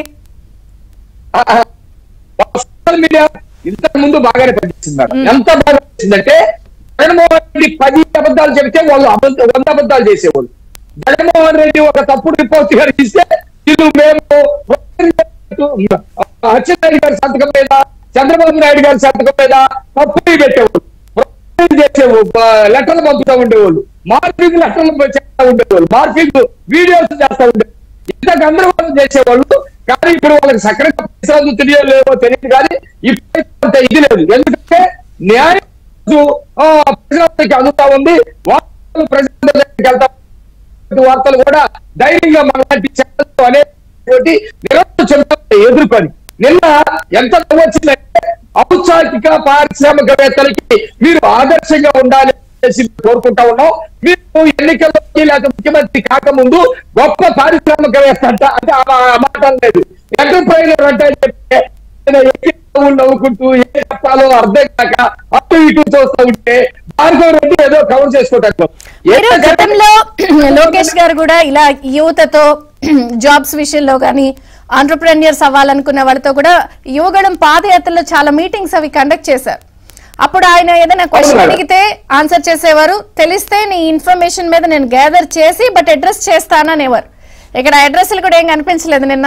సోషల్ మీడియా ఇంతకు ముందు బాగానే పనిచేసింది మేడం ఎంత బాగా పనిచేసిందంటే జగన్మోహన్ రెడ్డి పది అబద్ధాలు చెబితే వాళ్ళు అబద్ధ వంద అబద్ధాలు చేసేవాళ్ళు జగన్మోహన్ రెడ్డి ఒక తప్పుడు రిపోర్ట్ గారు ఇస్తే ఇది మేము అచ్చెన్నాయుడు గారి సంతకం మీద చంద్రబాబు నాయుడు గారి సంతకం మీద తప్పు పెట్టేవాళ్ళు ప్రొటెక్ట్ చేసేవాళ్ళు లెటర్లు పంపుతా ఉండేవాళ్ళు మార్పింగ్ లెటర్లు చేస్తా ఉండేవాళ్ళు మార్పింగ్ వీడియోస్ చేస్తా ఉండేవాళ్ళు ఇంత గందరగోళం చేసేవాళ్ళు కానీ ఇప్పుడు వాళ్ళకి సక్రమంగా పైసలు తెలియదు లేవో తెలియదు కానీ ఇప్పుడు ఇది లేదు ఎందుకంటే న్యాయం ఆ, ప్రజలందరికీ అందుతా ఉంది వాళ్ళు ప్రజల దగ్గరికి వెళ్తా ఇటువంటి వార్తలు కూడా ధైర్యంగా మనలాంటి ఛానల్ అనేటువంటి నిరంతరం చెబుతా ఎదుర్కొని నిన్న ఎంత నవ్వు వచ్చిందంటే ఔత్సాహిక పారిశ్రామికవేత్తలకి మీరు ఆదర్శంగా ఉండాలి అనేసి కోరుకుంటా ఉన్నాం మీరు ఎన్నికల్లోకి లేకపోతే ముఖ్యమంత్రి కాకముందు గొప్ప పారిశ్రామికవేత్త అంట అంటే ఆ ఆ మాట లేదు ఎంటర్ప్రైనర్ అంటే చెప్తే ఆయన ఎక్కి నవ్వులు నవ్వుకుంటూ ఏం చెప్పాలో అర్థం కాక అటు ఇటు చూస్తూ ఉంటే భార్గవ రెడ్డి ఏదో కవర్ చేసుకోవటం మీరు గతంలో లోకేష్ గారు కూడా ఇలా యువతతో జాబ్స్ విషయంలో కానీ ఆంటర్ప్రెన్యూర్స్ అవ్వాలనుకున్న వాళ్ళతో కూడా యువగడం పాదయాత్రలో చాలా మీటింగ్స్ అవి కండక్ట్ చేశారు అప్పుడు ఆయన ఏదైనా క్వశ్చన్ మేడం. అడిగితే ఆన్సర్ చేసేవారు తెలిస్తే నీ ఇన్ఫర్మేషన్ మీద నేను గ్యాదర్ చేసి బట్ అడ్రస్ చేస్తాననేవారు ఇక్కడ అడ్రస్లు కూడా ఏం కనిపించలేదు నిన్న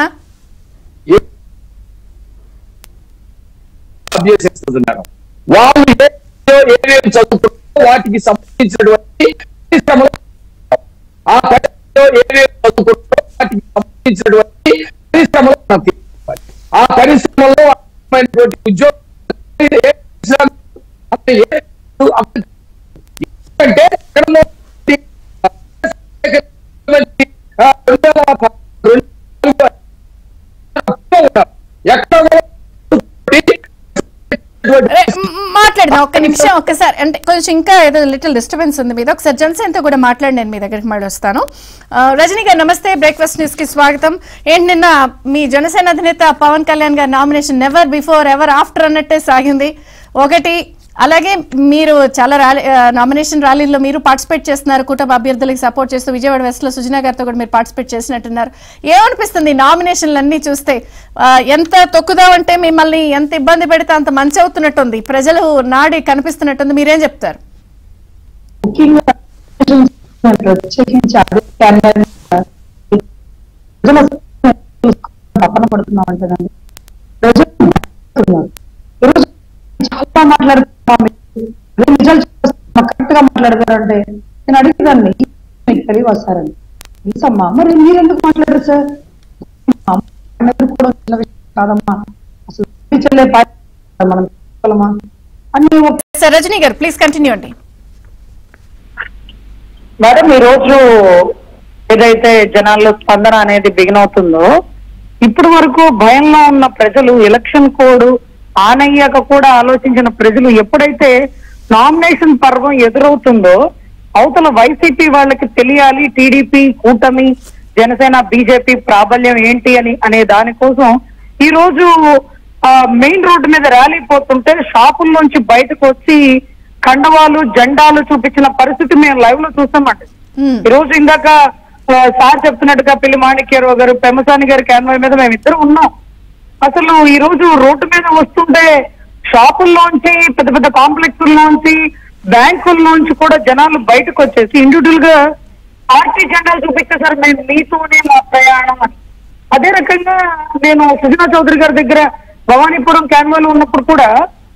అభ్యసిస్తున్నారు వాళ్ళు ఏ- ఏమేమి చదువుకుంటారో వాటికి సంబంధించినటువంటి పరిశ్రమలు ఆ పరిశ్రమలో ఏమేమి చదువుకుంటారో వాటికి సంబంధించినటువంటి పరిశ్రమలు మనం తీసుకోవాలి. ఆ పరిశ్రమలో అద్భుతమైనటువంటి ఉద్యోగం ఏ పరిశ్రమ అంటే ఏ అంటే జగన్మోహన్ రెడ్డి ఆ, రెండు వేల ప- రెండు వేల నాలుగు ఉన్నారు. ఎక్కడ కూడా రే, మ్, మాట్లాడదాం ఒక్క నిమిషం ఒక్కసారి అంటే కొంచెం ఇంకా ఏదో లిటిల్ డిస్టర్బెన్స్ ఉంది మీద ఒకసారి జనసేనతో కూడా మాట్లాడి నేను మీ దగ్గరికి మళ్ళీ వస్తాను ఆ, రజనీ గారు నమస్తే బ్రేక్ఫాస్ట్ న్యూస్ కి స్వాగతం ఏంటి నిన్న మీ జనసేన అధినేత Pawan Kalyan garu nomination never before ever after అన్నట్టే సాగింది ఒకటి అలాగే మీరు చాలా ర్యాలీ నామినేషన్ ర్యాలీలో మీరు పార్టిసిపేట్ చేస్తున్నారు కూటమి అభ్యర్థులకు సపోర్ట్ చేస్తూ విజయవాడ వెస్ట్ లో సుజనా గారితో కూడా మీరు పార్టిసిపేట్ చేసినట్టున్నారు ఏమనిపిస్తుంది నామినేషన్లు అన్ని చూస్తే ఆ, ఎంత తొక్కుదామంటే మిమ్మల్ని ఎంత ఇబ్బంది పెడితే అంత మంచి అవుతున్నట్టుంది ప్రజలు నాడి కనిపిస్తున్నట్టుంది మీరేం చెప్తారు ముఖ్యంగా ప్రత్యేకించి అదే క్యాండిడేట్ ప్రజల తప్పన పడుతున్నాం అంటేనండి ప్రజలు మాట్లాడుతున్నారు. ఈరోజు చాలా మాట్లాడుతున్నాం అదే నిజాలు చూస్తున్నాం. నేను అడిగేదాన్ని మీకు తెలియ వస్తారని తెలుసమ్మా మరి మీరు ఎందుకు మాట్లాడారు సార్ మా అమ్మ ఎదుర్కోవడం చిన్న విషయం కాదమ్మా అసలు చెల్లె బాధ్యత మనం తీసుకోగలమా అని ఒక సార్ రజనీ గారు ప్లీజ్ కంటిన్యూ అండి మేడం ఈ రోజు ఏదైతే జనాల్లో స్పందన అనేది బిగిన్ అవుతుందో ఇప్పుడు వరకు భయంలో ఉన్న ప్రజలు ఎలక్షన్ కోడ్ ఆన్ అయ్యాక కూడా ఆలోచించిన ప్రజలు ఎప్పుడైతే నామినేషన్ పర్వం ఎదురవుతుందో అవతల వైసీపీ వాళ్ళకి తెలియాలి టీడీపీ కూటమి జనసేన బీజేపీ ప్రాబల్యం ఏంటి అని అనే దానికోసం ఈ రోజు మెయిన్ రోడ్డు మీద ర్యాలీ పోతుంటే షాపుల్లోంచి బయటకు వచ్చి కండవాలు జెండాలు చూపించిన పరిస్థితి మేము లైవ్ లో చూస్తామండి Hmm. ఈ రోజు ఇందాక ఆ, సార్ చెప్తున్నట్టుగా పిల్లి మాణిక్యరావు గారు పెమ్మసాని గారి క్యాన్వాయ్ మీద మేము ఇద్దరు ఉన్నాం అసలు ఈ రోజు రోడ్డు మీద వస్తుంటే షాపుల్లోంచి పెద్ద పెద్ద కాంప్లెక్స్లోంచి బ్యాంకుల్లోంచి కూడా జనాలు బయటకు వచ్చేసి ఇండివిజువల్ గా పార్టీ జెండాలు చూపించేసారు మేము మీతోనే మా ప్రయాణం అని అదే రకంగా నేను సుజనా చౌదరి గారి దగ్గర భవానీపురం క్యాన్వాలో ఉన్నప్పుడు కూడా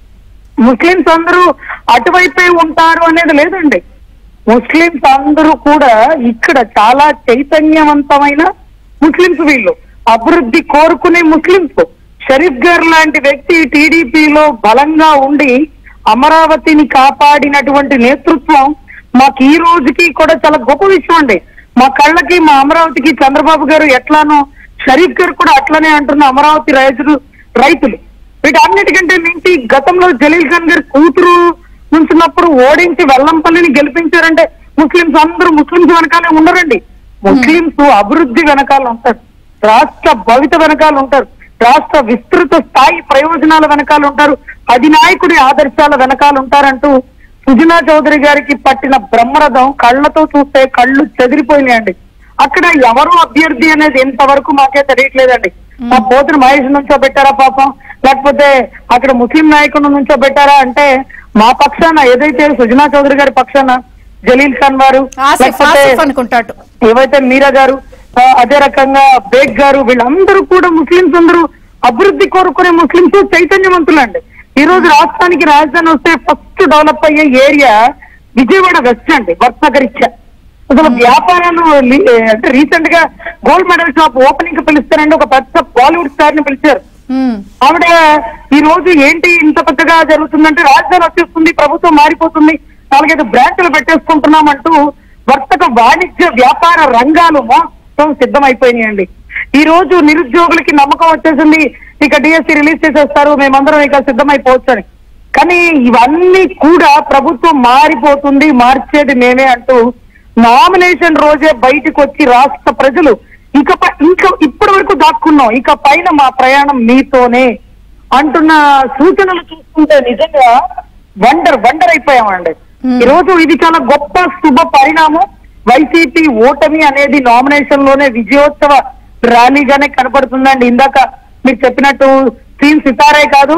ముస్లింస్ అందరూ అటువైపే ఉంటారు అనేది లేదండి ముస్లింస్ అందరూ కూడా ఇక్కడ చాలా చైతన్యవంతమైన ముస్లింస్ వీళ్ళు అభివృద్ధి కోరుకునే ముస్లింస్ షరీఫ్ గారు లాంటి వ్యక్తి టీడీపీలో బలంగా ఉండి అమరావతిని కాపాడినటువంటి నేతృత్వం మాకు ఈ రోజుకి కూడా చాలా గొప్ప విషయం అండి మా కళ్ళకి మా అమరావతికి చంద్రబాబు గారు ఎట్లానో షరీఫ్ గారు కూడా అట్లనే అంటున్న అమరావతి రైతులు రైతులు వీటన్నిటికంటే మించి గతంలో జలీల్ ఖాన్ గారి కూతురు నుంచున్నప్పుడు ఓడించి వెల్లంపల్లిని గెలిపించారంటే ముస్లింస్ అందరూ ముస్లింస్ వెనకాలే ఉండరండి ముస్లింస్ అభివృద్ధి వెనకాల ఉంటారు రాష్ట్ర భవిత వెనకాల ఉంటారు రాష్ట్ర విస్తృత స్థాయి ప్రయోజనాల వెనకాల ఉంటారు అధినాయకుడి ఆదర్శాల వెనకాల ఉంటారంటూ సుజనా చౌదరి గారికి పట్టిన బ్రహ్మరథం కళ్ళతో చూస్తే కళ్ళు చెదిరిపోయినాయండి అక్కడ ఎవరు అభ్యర్థి అనేది ఎంతవరకు మాకే తెలియట్లేదండి మా పోతుని మహేష్ నుంచో పెట్టారా పాపం లేకపోతే అక్కడ ముస్లిం నాయకుడు నుంచో పెట్టారా అంటే మా పక్షాన ఏదైతే సుజనా చౌదరి గారి పక్షాన జలీల్ ఖాన్ వారు ఆసిఫ్ లేకపోతే ఆసిఫ్ అనుకుంటాడు ఏవైతే మీరా గారు ఆ, అదే రకంగా బేగ్ గారు వీళ్ళందరూ కూడా ముస్లింస్ అందరూ అభివృద్ధి కోరుకునే ముస్లింస్ చైతన్యవంతులండి ఈ రోజు రాష్ట్రానికి రాజధాని వస్తే ఫస్ట్ డెవలప్ అయ్యే ఏరియా విజయవాడ వెస్ట్ అండి వర్తగరిచ్చ అసలు వ్యాపారాలు లి- అంటే రీసెంట్ గా గోల్డ్ మెడల్ షాప్ ఓపెనింగ్ కి పిలుస్తారండి ఒక పెద్ద బాలీవుడ్ స్టార్ ని పిలిచారు మ్మ్. ఆవిడ ఈ రోజు ఏంటి ఇంత పెద్దగా జరుగుతుందంటే రాజధాని వచ్చేస్తుంది ప్రభుత్వం మారిపోతుంది నాలుగైదు బ్రాంచ్లు పెట్టేసుకుంటున్నామంటూ వర్తక వాణిజ్య వ్యాపార రంగాలు మొత్తం సిద్ధమైపోయినాయండి ఈ రోజు నిరుద్యోగులకి నమ్మకం వచ్చేసింది ఇక డిఎస్సి రిలీజ్ చేసేస్తారు మేమందరం ఇక సిద్ధమైపోవచ్చు అని కానీ ఇవన్నీ కూడా ప్రభుత్వం మారిపోతుంది మార్చేది మేమే అంటూ నామినేషన్ రోజే బయటకు వచ్చి రాష్ట్ర ప్రజలు ఇక ఇంకా ఇప్పటి వరకు దాక్కున్నాం ఇక పైన మా ప్రయాణం మీతోనే అంటున్న సూచనలు చూస్తుంటే నిజంగా వండర్ వండర్ అయిపోయామండి ఈ రోజు ఇది చాలా గొప్ప శుభ పరిణామం వైసీపీ ఓటమి అనేది నామినేషన్ లోనే విజయోత్సవ ర్యాలీగానే కనపడుతుందండి ఇందాక మీరు చెప్పినట్టు సీన్ సితారే కాదు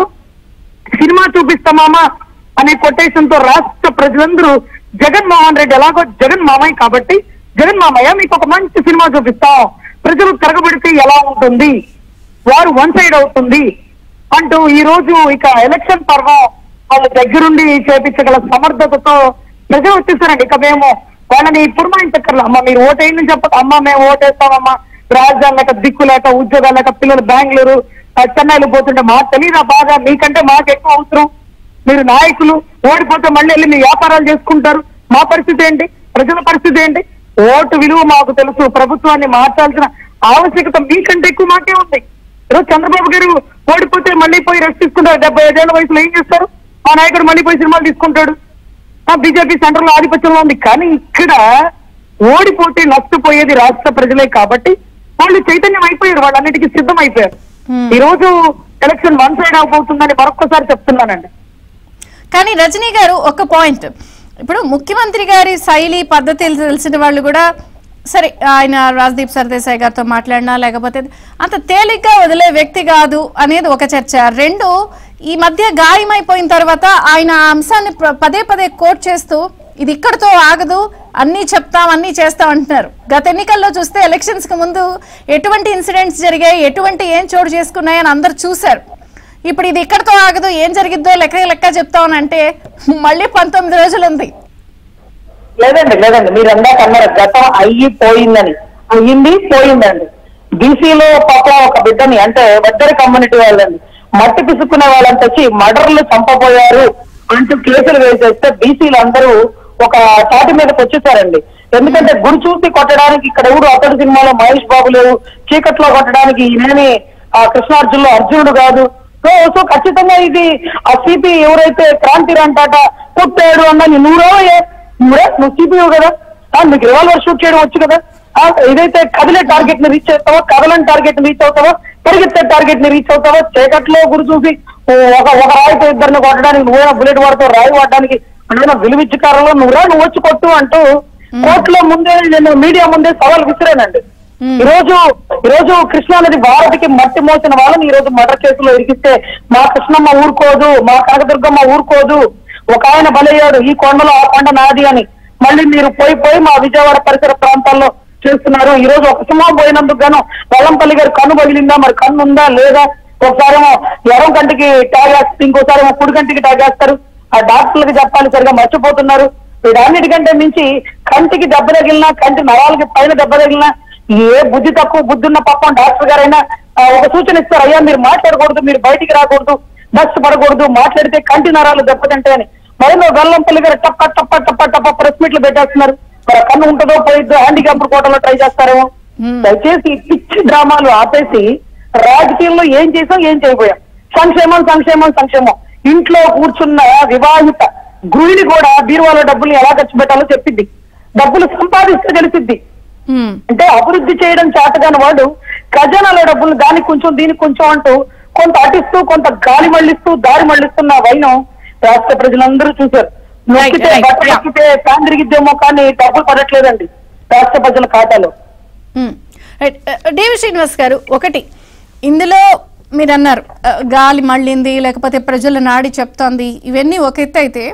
సినిమా చూపిస్తామామా అనే కొటేషన్ తో రాష్ట్ర ప్రజలందరూ జగన్మోహన్ రెడ్డి ఎలాగో జగన్ మామయ్య కాబట్టి జగన్ మామయ్య మీకు ఒక మంచి సినిమా చూపిస్తాం ప్రజలు తిరగబడితే ఎలా ఉంటుంది వారు వన్ సైడ్ అవుతుంది అంటూ ఈ రోజు ఇక ఎలక్షన్ పర్వం వాళ్ళ దగ్గరుండి చేపించగల సమర్థతతో ప్రజలు వచ్చేసారండి ఇక మేము వాళ్ళని పురమాయించక్కర్లా అమ్మ మీరు ఓటేయని చెప్పక అమ్మ మేము ఓటేస్తామమ్మా రాజధాని లేక దిక్కు లేక ఉద్యోగాలు లేక పిల్లలు బెంగళూరు ఆ, చెన్నైలో పోతుంటే మాకు తెలియదా బాగా మీకంటే మాకు ఎక్కువ అవసరం మీరు నాయకులు ఓడిపోతే మళ్ళీ వెళ్ళి మీ వ్యాపారాలు చేసుకుంటారు మా పరిస్థితి ఏంటి ప్రజల పరిస్థితి ఏంటి ఓటు విలువ మాకు తెలుసు ప్రభుత్వాన్ని మార్చాల్సిన ఆవశ్యకత మీకంటే ఎక్కువ మాకే ఉంది ఈరోజు చంద్రబాబు గారు ఓడిపోతే మళ్ళీ పోయి రెస్ట్ తీసుకుంటారు డెబ్బై ఐదేళ్ల వయసులో ఏం చేస్తారు ఆ నాయకుడు మళ్ళీ పోయి సినిమాలు తీసుకుంటాడు ఆ బీజేపీ సెంటర్ లో ఆధిపత్యంలో ఉంది కానీ ఇక్కడ ఓడిపోతే నష్టపోయేది రాష్ట్ర ప్రజలే కాబట్టి వాళ్ళు చైతన్యం అయిపోయారు వాళ్ళన్నిటికీ సిద్ధం అయిపోయారు ఈ రోజు ఎలక్షన్ వన్ సైడ్ అవబోతుందని మరొక్కసారి చెప్తున్నానండి కానీ రజనీ గారు ఒక పాయింట్ ఇప్పుడు ముఖ్యమంత్రి గారి శైలి పద్ధతులు తెలిసిన వాళ్ళు కూడా సరే ఆయన రాజ్దీప్ సర్దేశాయ్ గారితో మాట్లాడినా లేకపోతే అంత తేలిగ్గా వదిలే వ్యక్తి కాదు అనేది ఒక చర్చ రెండు ఈ మధ్య గాయమైపోయిన తర్వాత ఆయన ఆ అంశాన్ని ప్ర- పదే పదే కోట్ చేస్తూ ఇది ఇక్కడతో ఆగదు అన్నీ చెప్తాం అన్నీ చేస్తాం అంటున్నారు గత ఎన్నికల్లో చూస్తే ఎలక్షన్స్ కి ముందు ఎటువంటి ఇన్సిడెంట్స్ జరిగాయి ఎటువంటి ఏం చోటు చేసుకున్నాయని అందరు చూశారు ఇప్పుడు ఇది ఇక్కడతో ఆగదు ఏం జరిగిద్దో లెక్క లెక్క చెప్తామని అంటే మళ్ళీ పంతొమ్మిది రోజులు ఉంది లేదండి లేదండి మీరు అందాక అన్నారు గతం అయ్యి పోయిందని అయ్యింది పోయిందండి బీసీలో పాపం ఒక బిడ్డని అంటే వద్దరి కమ్యూనిటీ వాళ్ళని మట్టి పిసుక్కునే వాళ్ళని తెచ్చి మర్డర్లు చంపబోయారు అంటూ కేసులు వేసేస్తే బీసీలు అందరూ ఒక తాటి మీదకి వచ్చేసారండి ఎందుకంటే గురి చూసి కొట్టడానికి ఇక్కడ ఎవరు అతడి సినిమాలో మహేష్ బాబు లేవు చీకట్లో కొట్టడానికి ఈయనేమి ఆ కృష్ణార్జునులో అర్జునుడు కాదు సో సో ఖచ్చితంగా ఇది ఆ సిపి ఎవరైతే క్రాంతి రంటాట పుట్టాడు అన్న నువ్వురో నువ్వురే నువ్వు సిపిఓ కదా ఆ, నీకు రివాల్వర్ షూట్ చేయడం వచ్చు కదా ఆ, ఏదైతే కదిలే టార్గెట్ ని రీచ్ అవుతావో కదలని టార్గెట్ ని రీచ్ అవుతావో పరిగెత్తే టార్గెట్ ని రీచ్ అవుతావో చీకట్లో గురి చూసి ఓ, ఒక ఒక రాయితో ఇద్దరిని కొట్టడానికి నువ్వేనా బుల్లెట్ వాడుతావు రాయి వాడడానికి అంటే విలువిచ్చి కారంలో నువ్వురా నువ్వు వచ్చి కొట్టు అంటూ కోర్టులో ముందే నేను మీడియా ముందే సవాల్ విసిరానండి ఈ రోజు ఈ రోజు కృష్ణా నది భారతికి మట్టి మోసిన వాళ్ళని ఈ రోజు మర్డర్ కేసులో ఇరికిస్తే మా కృష్ణమ్మ ఊరుకోదు మా కనకదుర్గమ్మ ఊరుకోదు ఒక ఆయన బలయ్యాడు ఈ కొండలో ఆ కొండ నాది అని మళ్ళీ మీరు పోయి పోయి మా విజయవాడ పరిసర ప్రాంతాల్లో చేస్తున్నారు ఈ రోజు ఒక సింహం పోయినందుకు గాను వెల్లంపల్లి గారు కన్ను పగిలిందా మరి కన్ను ఉందా లేదా ఒకసారేమో ఎడం కంటికి ట్యాగ్ వేస్తారు ఇంకోసారేమో కుడి కంటికి ట్యాగ్ వేస్తారు ఆ డాక్టర్లకి చెప్పాలి సరిగా మర్చిపోతున్నారు వీటన్నిటికంటే మించి కంటికి దెబ్బ తగిలినా కంటి నరాలకి పైన దెబ్బ తగిలినా ఏ బుద్ధి తక్కువ బుద్ధి ఉన్న పాపం డాక్టర్ గారైనా ఆ, ఒక సూచన ఇస్తారు అయ్యా మీరు మాట్లాడకూడదు మీరు బయటికి రాకూడదు బస్ పడకూడదు మాట్లాడితే కంటి నరాలు దెబ్బతింటాయని మరి నువ్వు వెల్లంపల్లి గారు టప్ప టప్ప టప్ప టప్ప ప్రెస్ మీట్లు పెట్టేస్తున్నారు మరి ఆ కన్ను ఉంటుందో పోయిద్దో హ్యాండిక్యాప్ కోటలో ట్రై చేస్తారేమో దయచేసి ఈ పిచ్చి డ్రామాలు ఆపేసి రాజకీయంలో ఏం చేసాం ఏం చేయబోయాం సంక్షేమం సంక్షేమం సంక్షేమం ఇంట్లో కూర్చున్న వివాహిత గృహిణి కూడా బీరువాలో డబ్బులు ఎలా ఖర్చు పెట్టాలో చెప్పింది డబ్బులు సంపాదిస్తే తెలిసిద్ది ఉమ్, అంటే అభివృద్ధి చేయడం చేతగాని వాడు ఖజానాలో డబ్బులు దానికి కొంచెం దీనికి కొంచెం అంటూ కొంత అటిస్తూ కొంత గాలి మళ్ళిస్తూ దారి మళ్ళిస్తున్న వైనం రాష్ట్ర ప్రజలందరూ చూశారు నొక్కితే right, బట్టలు yeah. నొక్కితే ఫ్యాన్ తిరిగిద్దేమో కానీ డబ్బులు పడట్లేదండి రాష్ట్ర ప్రజల ఖాతాలో ఉమ్. రైట్. ఆ, డివి శ్రీనివాస్ గారు ఒకటి ఇందులో మీరు అన్నారు ఆ, గాలి మళ్ళింది లేకపోతే ప్రజల నాడి చెప్తోంది ఇవన్నీ ఒక ఎత్తు అయితే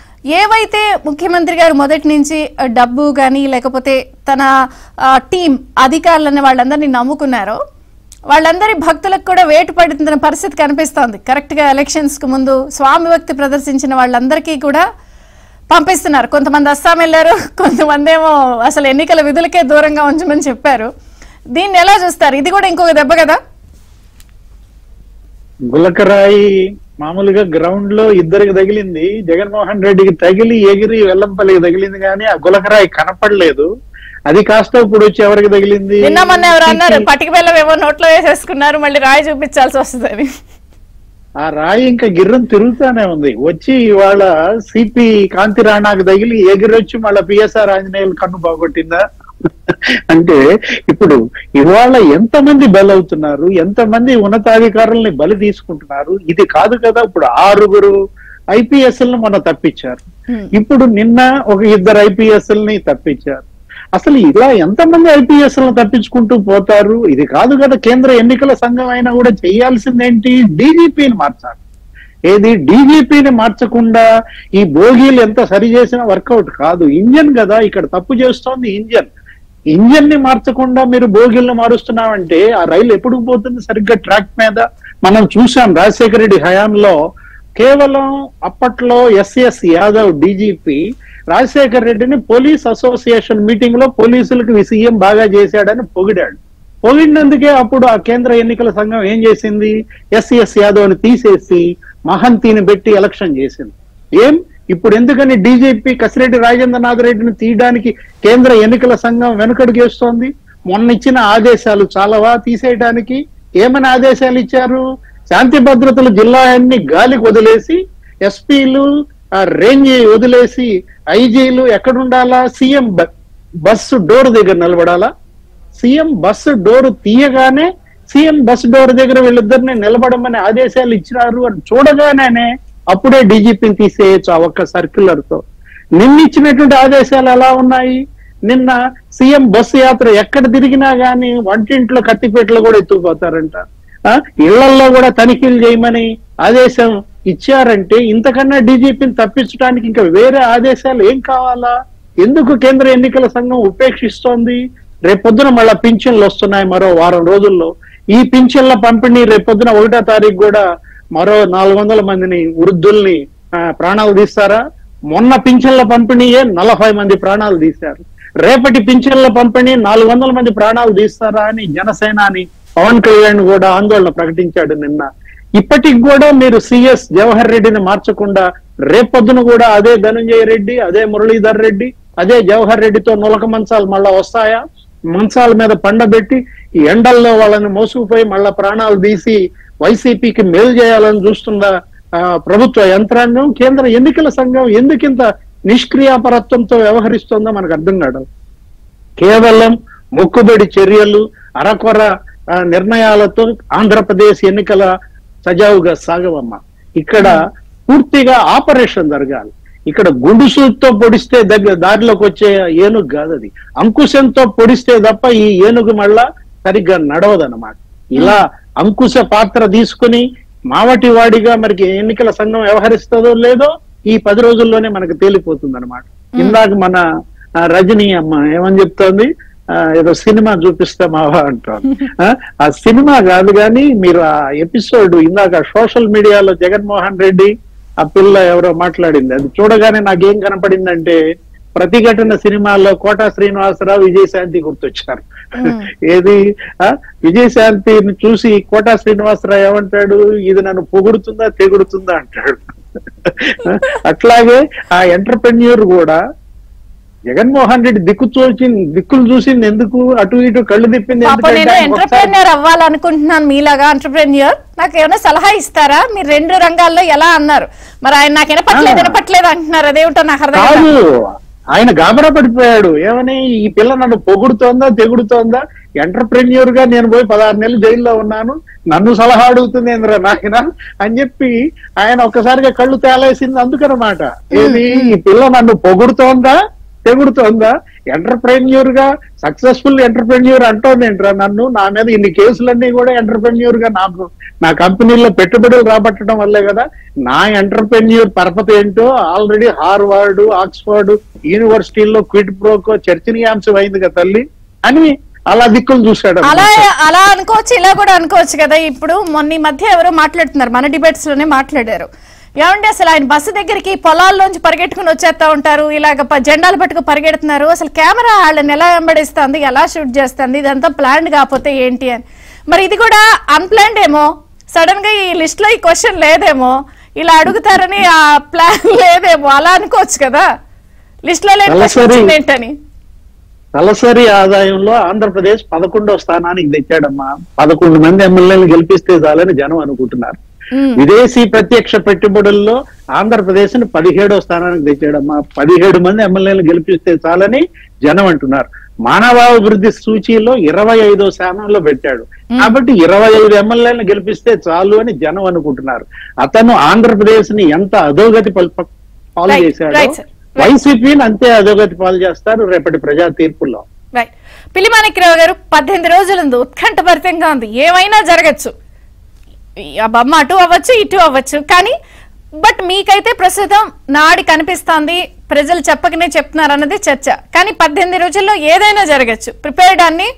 ఏవైతే ముఖ్యమంత్రి గారు మొదటి నుంచి ఆ, డబ్బు కానీ లేకపోతే తన ఆ, టీం అధికారులని వాళ్ళందరినీ నమ్ముకున్నారో వాళ్ళందరి భక్తులకు కూడా వేటు పడుతున్న పరిస్థితి కనిపిస్తోంది కరెక్ట్గా ఎలక్షన్స్కి ముందు స్వామి భక్తి ప్రదర్శించిన వాళ్ళందరికీ కూడా పంపిస్తున్నారు కొంతమంది అస్సాం వెళ్ళారు కొంతమంది ఏమో అసలు ఎన్నికల విధులకే దూరంగా ఉంచమని చెప్పారు దీన్ని ఎలా చూస్తారు ఇది కూడా ఇంకొక దెబ్బ కదా గులకరాయి మామూలుగా గ్రౌండ్ లో ఇద్దరికి తగిలింది జగన్మోహన్ రెడ్డికి తగిలి ఎగిరి వెల్లంపల్లికి తగిలింది కానీ ఆ గులకరాయి కనపడలేదు అది కాస్త ఇప్పుడు వచ్చి ఎవరికి తగిలింది నిన్న మొన్న ఎవరు అన్నారు పటిక బెల్లం ఏమో నోట్లో వేసేసుకున్నారు మళ్ళీ రాయి చూపించాల్సి వస్తుందని ఆ రాయి ఇంకా గిర్రం తిరుగుతానే ఉంది వచ్చి ఇవాళ సిపి కాంతి రాణాకు తగిలి ఎగిరొచ్చి మళ్ళీ పిఎస్ఆర్ ఆంజనేయులు కన్ను బాగొట్టిందా అంటే ఇప్పుడు ఇవాళ ఎంతమంది బలవుతున్నారు ఎంతమంది ఉన్నతాధికారుల్ని బలి తీసుకుంటున్నారు ఇది కాదు కదా ఇప్పుడు ఆరుగురు ఐపీఎస్ మన తప్పించారు ఇప్పుడు నిన్న ఒక ఇద్దరు ఐపీఎస్ ని తప్పించారు అసలు ఇలా ఎంతమంది ఐపీఎస్ తప్పించుకుంటూ పోతారు ఇది కాదు కదా కేంద్ర ఎన్నికల సంఘం అయినా కూడా చేయాల్సిందేంటి డీజీపీని మార్చాలి ఏది డీజీపీని మార్చకుండా ఈ బోగీలు ఎంత సరి చేసినా వర్కౌట్ కాదు ఇంజన్ కదా ఇక్కడ తప్పు చేస్తోంది ఇంజన్ ఇంజన్ ని మార్చకుండా మీరు బోగిల్ని మారుస్తున్నామంటే ఆ రైలు ఎప్పుడు పోతుంది సరిగ్గా ట్రాక్ మీద మనం చూసాం రాజశేఖర రెడ్డి హయాంలో కేవలం అప్పట్లో ఎస్ఎస్ యాదవ్ డీజీపీ రాజశేఖర రెడ్డిని పోలీస్ అసోసియేషన్ మీటింగ్ లో పోలీసులకు సీఎం బాగా చేశాడని పొగిడాడు పొగిడినందుకే అప్పుడు ఆ కేంద్ర ఎన్నికల సంఘం ఏం చేసింది ఎస్ఎస్ యాదవ్ ని తీసేసి మహంతిని పెట్టి ఎలక్షన్ చేసింది ఏం ఇప్పుడు ఎందుకని డీజీపీ కసిరెడ్డి రాజేంద్రనాథ్ రెడ్డిని తీయడానికి కేంద్ర ఎన్నికల సంఘం వెనుకడుగేస్తోంది మొన్న ఇచ్చిన ఆదేశాలు చాలవా తీసేయడానికి ఏమని ఆదేశాలు ఇచ్చారు శాంతి భద్రతలు జిల్లా అన్ని గాలికి వదిలేసి ఎస్పీలు రేంజ్ వదిలేసి ఐజీలు ఎక్కడుండాలా సీఎం బస్సు డోర్ దగ్గర నిలబడాలా సీఎం బస్సు డోర్ తీయగానే సీఎం బస్ డోర్ దగ్గర వీళ్ళిద్దరిని నిలబడమని ఆదేశాలు ఇచ్చినారు అని చూడగానే అప్పుడే డీజీపీని తీసేయచ్చు ఆ ఒక్క సర్క్యులర్ తో నిన్న ఇచ్చినటువంటి ఆదేశాలు ఎలా ఉన్నాయి నిన్న సీఎం బస్సు యాత్ర ఎక్కడ తిరిగినా గానీ వంటింట్లో కత్తిపేటలో కూడా ఎత్తుకుపోతారంట ఆ, ఇళ్లల్లో కూడా తనిఖీలు చేయమని ఆదేశం ఇచ్చారంటే ఇంతకన్నా డీజీపీని తప్పించడానికి ఇంకా వేరే ఆదేశాలు ఏం కావాలా ఎందుకు కేంద్ర ఎన్నికల సంఘం ఉపేక్షిస్తోంది రేపొద్దున మళ్ళా పింఛన్లు వస్తున్నాయి మరో వారం రోజుల్లో ఈ పింఛన్ల పంపిణీ రేపొద్దున ఒకటో తారీఖు కూడా మరో నాలుగు వందల మందిని వృద్ధుల్ని ఆ, ప్రాణాలు తీస్తారా మొన్న పింఛన్ల పంపిణీయే నలభై మంది ప్రాణాలు తీశారు రేపటి పింఛన్ల పంపిణీ నాలుగు వందల మంది ప్రాణాలు తీస్తారా అని జనసేనాని పవన్ కళ్యాణ్ కూడా ఆందోళన ప్రకటించాడు నిన్న ఇప్పటికి కూడా మీరు సిఎస్ జవహర్ రెడ్డిని మార్చకుండా రేపొద్దున కూడా అదే ధనంజయ రెడ్డి అదే మురళీధర్ రెడ్డి అదే జవహర్ రెడ్డితో నులక మంచాలు మళ్ళా వస్తాయా మంచాల మీద పండబెట్టి ఈ ఎండల్లో వాళ్ళని మోసుకుపోయి మళ్ళా ప్రాణాలు తీసి వైసీపీకి మేలు చేయాలని చూస్తుందా ఆ, ప్రభుత్వ యంత్రాంగం కేంద్ర ఎన్నికల సంఘం ఎందుకింత నిష్క్రియాపరత్వంతో వ్యవహరిస్తుందో మనకు అర్థం కాదు కేవలం మొక్కుబడి చర్యలు అరకొర ఆ, నిర్ణయాలతో ఆంధ్రప్రదేశ్ ఎన్నికల సజావుగా సాగవమ్మ ఇక్కడ పూర్తిగా ఆపరేషన్ జరగాలి ఇక్కడ గుండుసుతో పొడిస్తే దగ్గర దారిలోకి వచ్చే ఏనుగు కాదు అది అంకుశంతో పొడిస్తే తప్ప ఈ ఏనుగు మళ్ళా సరిగ్గా నడవదన్నమాట ఇలా అంకుశ పాత్ర తీసుకుని మావటి వాడిగా మనకి ఎన్నికల సంఘం వ్యవహరిస్తుందో లేదో ఈ పది రోజుల్లోనే మనకు తేలిపోతుంది అనమాట ఇందాక మన ఆ, రజనీ అమ్మ ఏమని చెప్తోంది ఆ, ఏదో సినిమా చూపిస్తే మావా అంటారు ఆ, ఆ సినిమా కాదు కానీ మీరు ఆ ఎపిసోడ్ ఇందాక సోషల్ మీడియాలో జగన్మోహన్ రెడ్డి ఆ పిల్ల ఎవరో మాట్లాడింది అది చూడగానే నాకేం కనపడిందంటే ప్రతిఘటన సినిమాలో కోటా శ్రీనివాసరావు విజయశాంతి గుర్తొచ్చారు ఏది ఆ విజయశాంతిని చూసి కోటా శ్రీనివాసరావు ఏమంటాడు ఇది నన్ను పొగుడుతుందా తెగుడుతుందా అంటాడు అట్లాగే ఆ ఎంటర్ప్రెన్యూర్ కూడా జగన్మోహన్ రెడ్డి దిక్కు చూసి దిక్కులు చూసింది ఎందుకు అటు ఇటు కళ్ళు తిప్పింది పాప ఎందుకంటే నేను ఆయనకు ఒకసారి- ఎంటర్ప్రెన్యూర్ అవ్వాలనుకుంటున్నాను మీలాగా ఎంటర్ప్రెన్యూర్ నాకు ఏమైనా సలహా ఇస్తారా మీరు రెండు రంగాల్లో ఎలా అన్నారు మరి ఆయన నాకు వినపట్లేదు ఆ. వినపట్లేదు అంటున్నారు అదేమిటో నాకు అర్థం కాదు. కాదు ఆయన గాబరా పడిపోయాడు ఏమని ఈ పిల్ల నన్ను పొగుడుతోందా తెగుడుతోందా ఎంటర్ప్రెన్యూర్ గా నేను పోయి పదహారు నెలలు జైల్లో ఉన్నాను నన్ను సలహా అడుగుతుంది ఏంద్రా నాయన అని చెప్పి ఆయన ఒక్కసారిగా కళ్ళు తేలేసింది అందుకనమాట ఏది ఈ పిల్ల నన్ను పొగుడుతోందా తెగుడుతోందా ఎంటర్ప్రెన్యూర్ గా సక్సెస్ఫుల్ ఎంటర్ప్రెన్యూర్ అంటోంది ఏంట్రా నన్ను నా మీద ఇన్ని కేసులన్నీ కూడా ఎంటర్ప్రెన్యూర్ గా నాకు నా కంపెనీలో పెట్టుబడులు రాబట్టడం వల్లే కదా నా ఎంటర్ప్రెన్యూర్ పరపతి ఏంటో ఆల్రెడీ హార్వర్డ్ ఆక్స్ఫర్డ్ యూనివర్సిటీల్లో క్విట్ ప్రోకో చర్చనీయాంశం అయింది కదా తల్లి అని అలా దిక్కులు చూశాడు అలా అన్నమాట. అలా అనుకోవచ్చు ఇలా కూడా అనుకోవచ్చు కదా ఇప్పుడు మొన్న ఈ మధ్య ఎవరో మాట్లాడుతున్నారు మన డిబేట్స్ లోనే మాట్లాడారు ఏమంటే అసలు ఆయన బస్సు దగ్గరికి పొలాల్లోంచి పరిగెట్టుకుని వచ్చేస్తా ఉంటారు ఇలాగ ప- జెండాలు పట్టుకు పరిగెడుతున్నారు అసలు కెమెరా వాళ్ళని ఎలా వెంబడిస్తుంది ఎలా షూట్ చేస్తుంది ఇదంతా ప్లాన్డ్ కాకపోతే ఏంటి అని మరి ఇది కూడా అన్ప్లాన్డ్ ఏమో సడన్ గా ఈ లిస్ట్ లో ఈ క్వశ్చన్ లేదేమో ఇలా అడుగుతారని ఆ ప్లాన్ లేదేమో అలా అనుకోవచ్చు కదా లిస్ట్ లో లేని అలా question సరే. వచ్చింది ఏంటని తలసరి ఆదాయంలో ఆంధ్రప్రదేశ్ పదకొండో స్థానానికి తెచ్చాడమ్మా పదకొండు మంది ఎమ్మెల్యేలు గెలిపిస్తే చాలని జనం అనుకుంటున్నారు మ్మ్. విదేశీ ప్రత్యక్ష పెట్టుబడుల్లో ఆంధ్రప్రదేశ్ ని పదిహేడో స్థానానికి తెచ్చాడమ్మా పదిహేడు మంది ఎమ్మెల్యేలు గెలిపిస్తే చాలని జనం అంటున్నారు మానవాభివృద్ధి సూచీలో ఇరవై ఐదో స్థానంలో పెట్టాడు కాబట్టి ఇరవై ఐదు ఎమ్మెల్యేలను గెలిపిస్తే చాలు అని జనం అనుకుంటున్నారు అతను ఆంధ్రప్రదేశ్ ని ఎంత అధోగతి పల్- పాలు Right, చేశాడో right, sir. వైసీపీని అంతే అధోగతి పాలు చేస్తారు రేపటి ప్రజా తీర్పుల్లో రైట్ పిలిమాణిక్రావు గారు పద్దెనిమిది రోజుల ఉంది ఉత్కంఠభరితంగా ఉంది ఏమైనా జరగచ్చు ఈ ఆ బొమ్మ అటు అవ్వచ్చు ఇటు అవ్వచ్చు కానీ బట్ మీకైతే ప్రస్తుతం నాడి కనిపిస్తోంది ప్రజలు చెప్పకనే చెప్తున్నారు అన్నది చర్చ కానీ పద్దెనిమిది రోజుల్లో ఏదైనా జరగచ్చు ప్రిపేర్డ్ అన్ని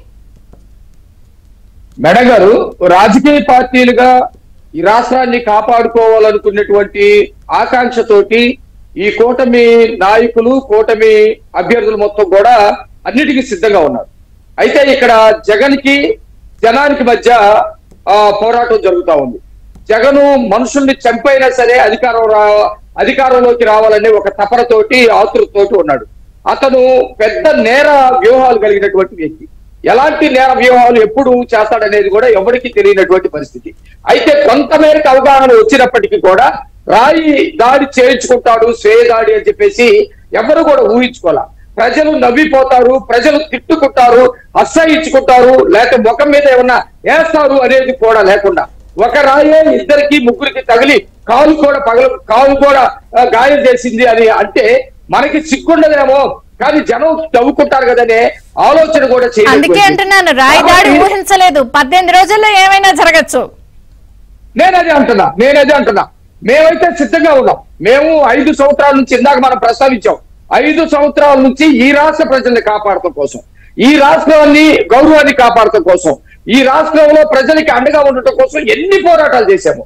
మేడం గారు రాజకీయ పార్టీలుగా ఈ రాష్ట్రాన్ని కాపాడుకోవాలనుకున్నటువంటి ఆకాంక్షతోటి ఈ కూటమి నాయకులు కూటమి అభ్యర్థులు మొత్తం కూడా అన్నిటికీ సిద్ధంగా ఉన్నారు అయితే ఇక్కడ జగన్ కి జనానికి మధ్య ఆ, పోరాటం జరుగుతా ఉంది జగను మనుషుల్ని చంపైనా సరే అధికారం రా అధికారంలోకి రావాలనే ఒక తపనతోటి ఆతృతతోటి ఉన్నాడు అతను పెద్ద నేర వ్యూహాలు కలిగినటువంటి వ్యక్తి ఎలాంటి నేర వ్యూహాలు ఎప్పుడు చేస్తాడనేది కూడా ఎవరికి తెలియనటువంటి పరిస్థితి అయితే కొంతమేరకు అవగాహన వచ్చినప్పటికీ కూడా రాయి దాడి చేయించుకుంటాడు స్వేయ దాడి అని చెప్పేసి ఎవరు కూడా ఊహించుకోలే ప్రజలు నవ్విపోతారు ప్రజలు తిట్టుకుంటారు అసహించుకుంటారు లేకపోతే ముఖం మీద ఏమన్నా వేస్తారు అనేది కూడా లేకుండా ఒక రాయే ఇద్దరికి ముగ్గురికి తగిలి కాలు కూడా పగల కాలు కూడా ఆ, గాయం చేసింది అని అంటే మనకి సిగ్గుండదేమో కానీ జనం నవ్వుకుంటారు కదనే ఆలోచన కూడా అందుకే చేయలేదు అంటున్నాను రాయదాడి ఊహించలేదు పద్దెనిమిది రోజుల్లో ఏమైనా జరగచ్చు నేనదే అంటున్నా నేనదే అంటున్నా మేమైతే సిద్ధంగా ఉన్నాం మేము ఐదు సంవత్సరాల నుంచి ఇందాక మనం ప్రస్తావించాం ఐదు సంవత్సరాల నుంచి ఈ రాష్ట్ర ప్రజల్ని కాపాడటం కోసం ఈ రాష్ట్రాన్ని గౌరవాన్ని కాపాడటం కోసం ఈ రాష్ట్రంలో ప్రజలకి అండగా ఉండటం కోసం ఎన్ని పోరాటాలు చేశాము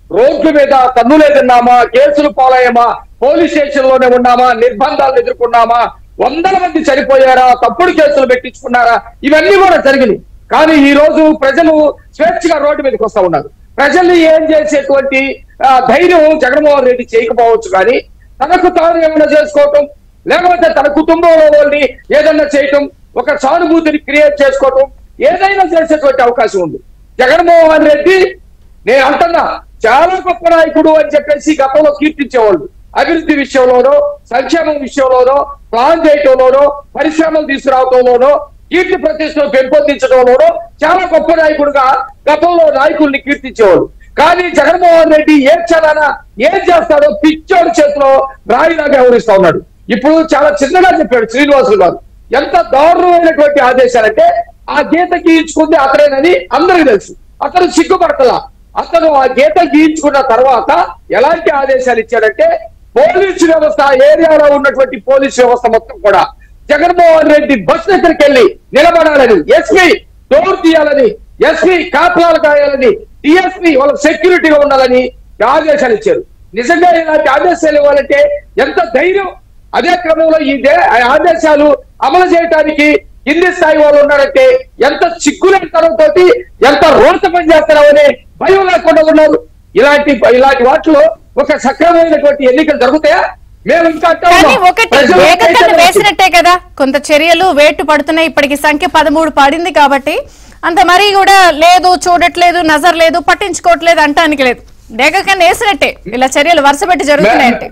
రోడ్ల మీద తన్నులు తిన్నామా కేసులు పాలయ్యామా పోలీస్ స్టేషన్ లోనే ఉన్నామా నిర్బంధాలు ఎదుర్కొన్నామా వందల మంది చనిపోయారా తప్పుడు కేసులు పెట్టించుకున్నారా ఇవన్నీ కూడా జరిగినాయి కానీ ఈ రోజు ప్రజలు స్వేచ్ఛగా రోడ్డు మీదకి వస్తా ఉన్నారు ప్రజల్ని ఏం చేసేటువంటి ఆ, ధైర్యం జగన్మోహన్ రెడ్డి చేయకపోవచ్చు కానీ తనకు తాను ఏమైనా చేసుకోవటం లేకపోతే తన కుటుంబంలో వాళ్ళని ఏదైనా చేయటం ఒక సానుభూతిని క్రియేట్ చేసుకోవటం ఏదైనా చేసేటువంటి అవకాశం ఉంది జగన్మోహన్ రెడ్డి నేను అంటున్నా చాలా గొప్ప నాయకుడు అని చెప్పేసి గతంలో కీర్తించేవాళ్ళు అభివృద్ధి విషయంలోనో సంక్షేమం విషయంలోనో ప్లాన్ చేయటంలోనో పరిశ్రమలు తీసుకురావటంలోనో కీర్తి ప్రతిష్టలు పెంపొందించడంలోనో చాలా గొప్ప నాయకుడుగా గతంలో నాయకుల్ని కీర్తించేవాడు కానీ జగన్మోహన్ రెడ్డి ఏం చేయాలన్నా ఏం చేస్తాడో పిచ్చోడి చేతిలో రాయిలాగా వ్యవహరిస్తా ఉన్నాడు ఇప్పుడు చాలా చిన్నగా చెప్పాడు శ్రీనివాసులు గారు ఎంత దారుణమైనటువంటి ఆదేశాలంటే ఆ గీత గీయించుకుంది అతనేనని అందరికీ తెలుసు అతను సిగ్గుపడతలా అతను ఆ గీత గీయించుకున్న తర్వాత ఎలాంటి ఆదేశాలు ఇచ్చాడంటే పోలీసు వ్యవస్థ ఏరియాలో ఉన్నటువంటి పోలీసు వ్యవస్థ మొత్తం కూడా జగన్మోహన్ రెడ్డి బస్ దగ్గరికి వెళ్ళి నిలబడాలని ఎస్పీ డోర్ తీయాలని ఎస్పీ కాపలాలు కాయాలని డిఎస్పీ వాళ్ళ సెక్యూరిటీగా ఉండాలని ఆదేశాలు ఇచ్చారు నిజంగా ఇలాంటి ఆదేశాలు ఇవ్వాలంటే ఎంత ధైర్యం అదే క్రమంలో ఈ దే- ఆ ఆదేశాలు అమలు చేయడానికి కింది స్థాయి వాళ్ళు ఉన్నారంటే ఎంత సిగ్గులేని తనంతో ఎంత రోత పని చేస్తున్నామనే భయం లేకుండా ఉన్నారు ఇలాంటి ఇలాంటి వాటిలో ఒక సక్రమమైనటువంటి ఎన్నికలు జరుగుతాయా మేము ఇంకా అంటా కానీ ఉన్నాం. ఒకటి ప్రజలు వేగకన్ను చైతన్యం వేసినట్టే కదా కొంత చర్యలు వేటు పడుతున్నాయి ఇప్పటికి సంఖ్య పదమూడు పడింది కాబట్టి అంత మరీ కూడా లేదు చూడట్లేదు నజర్ లేదు పట్టించుకోవట్లేదు అంటానికి లేదు వేగకన్ను వేసినట్టే ఇలా చర్యలు వరుస పెట్టి జరుగుతున్నాయంటే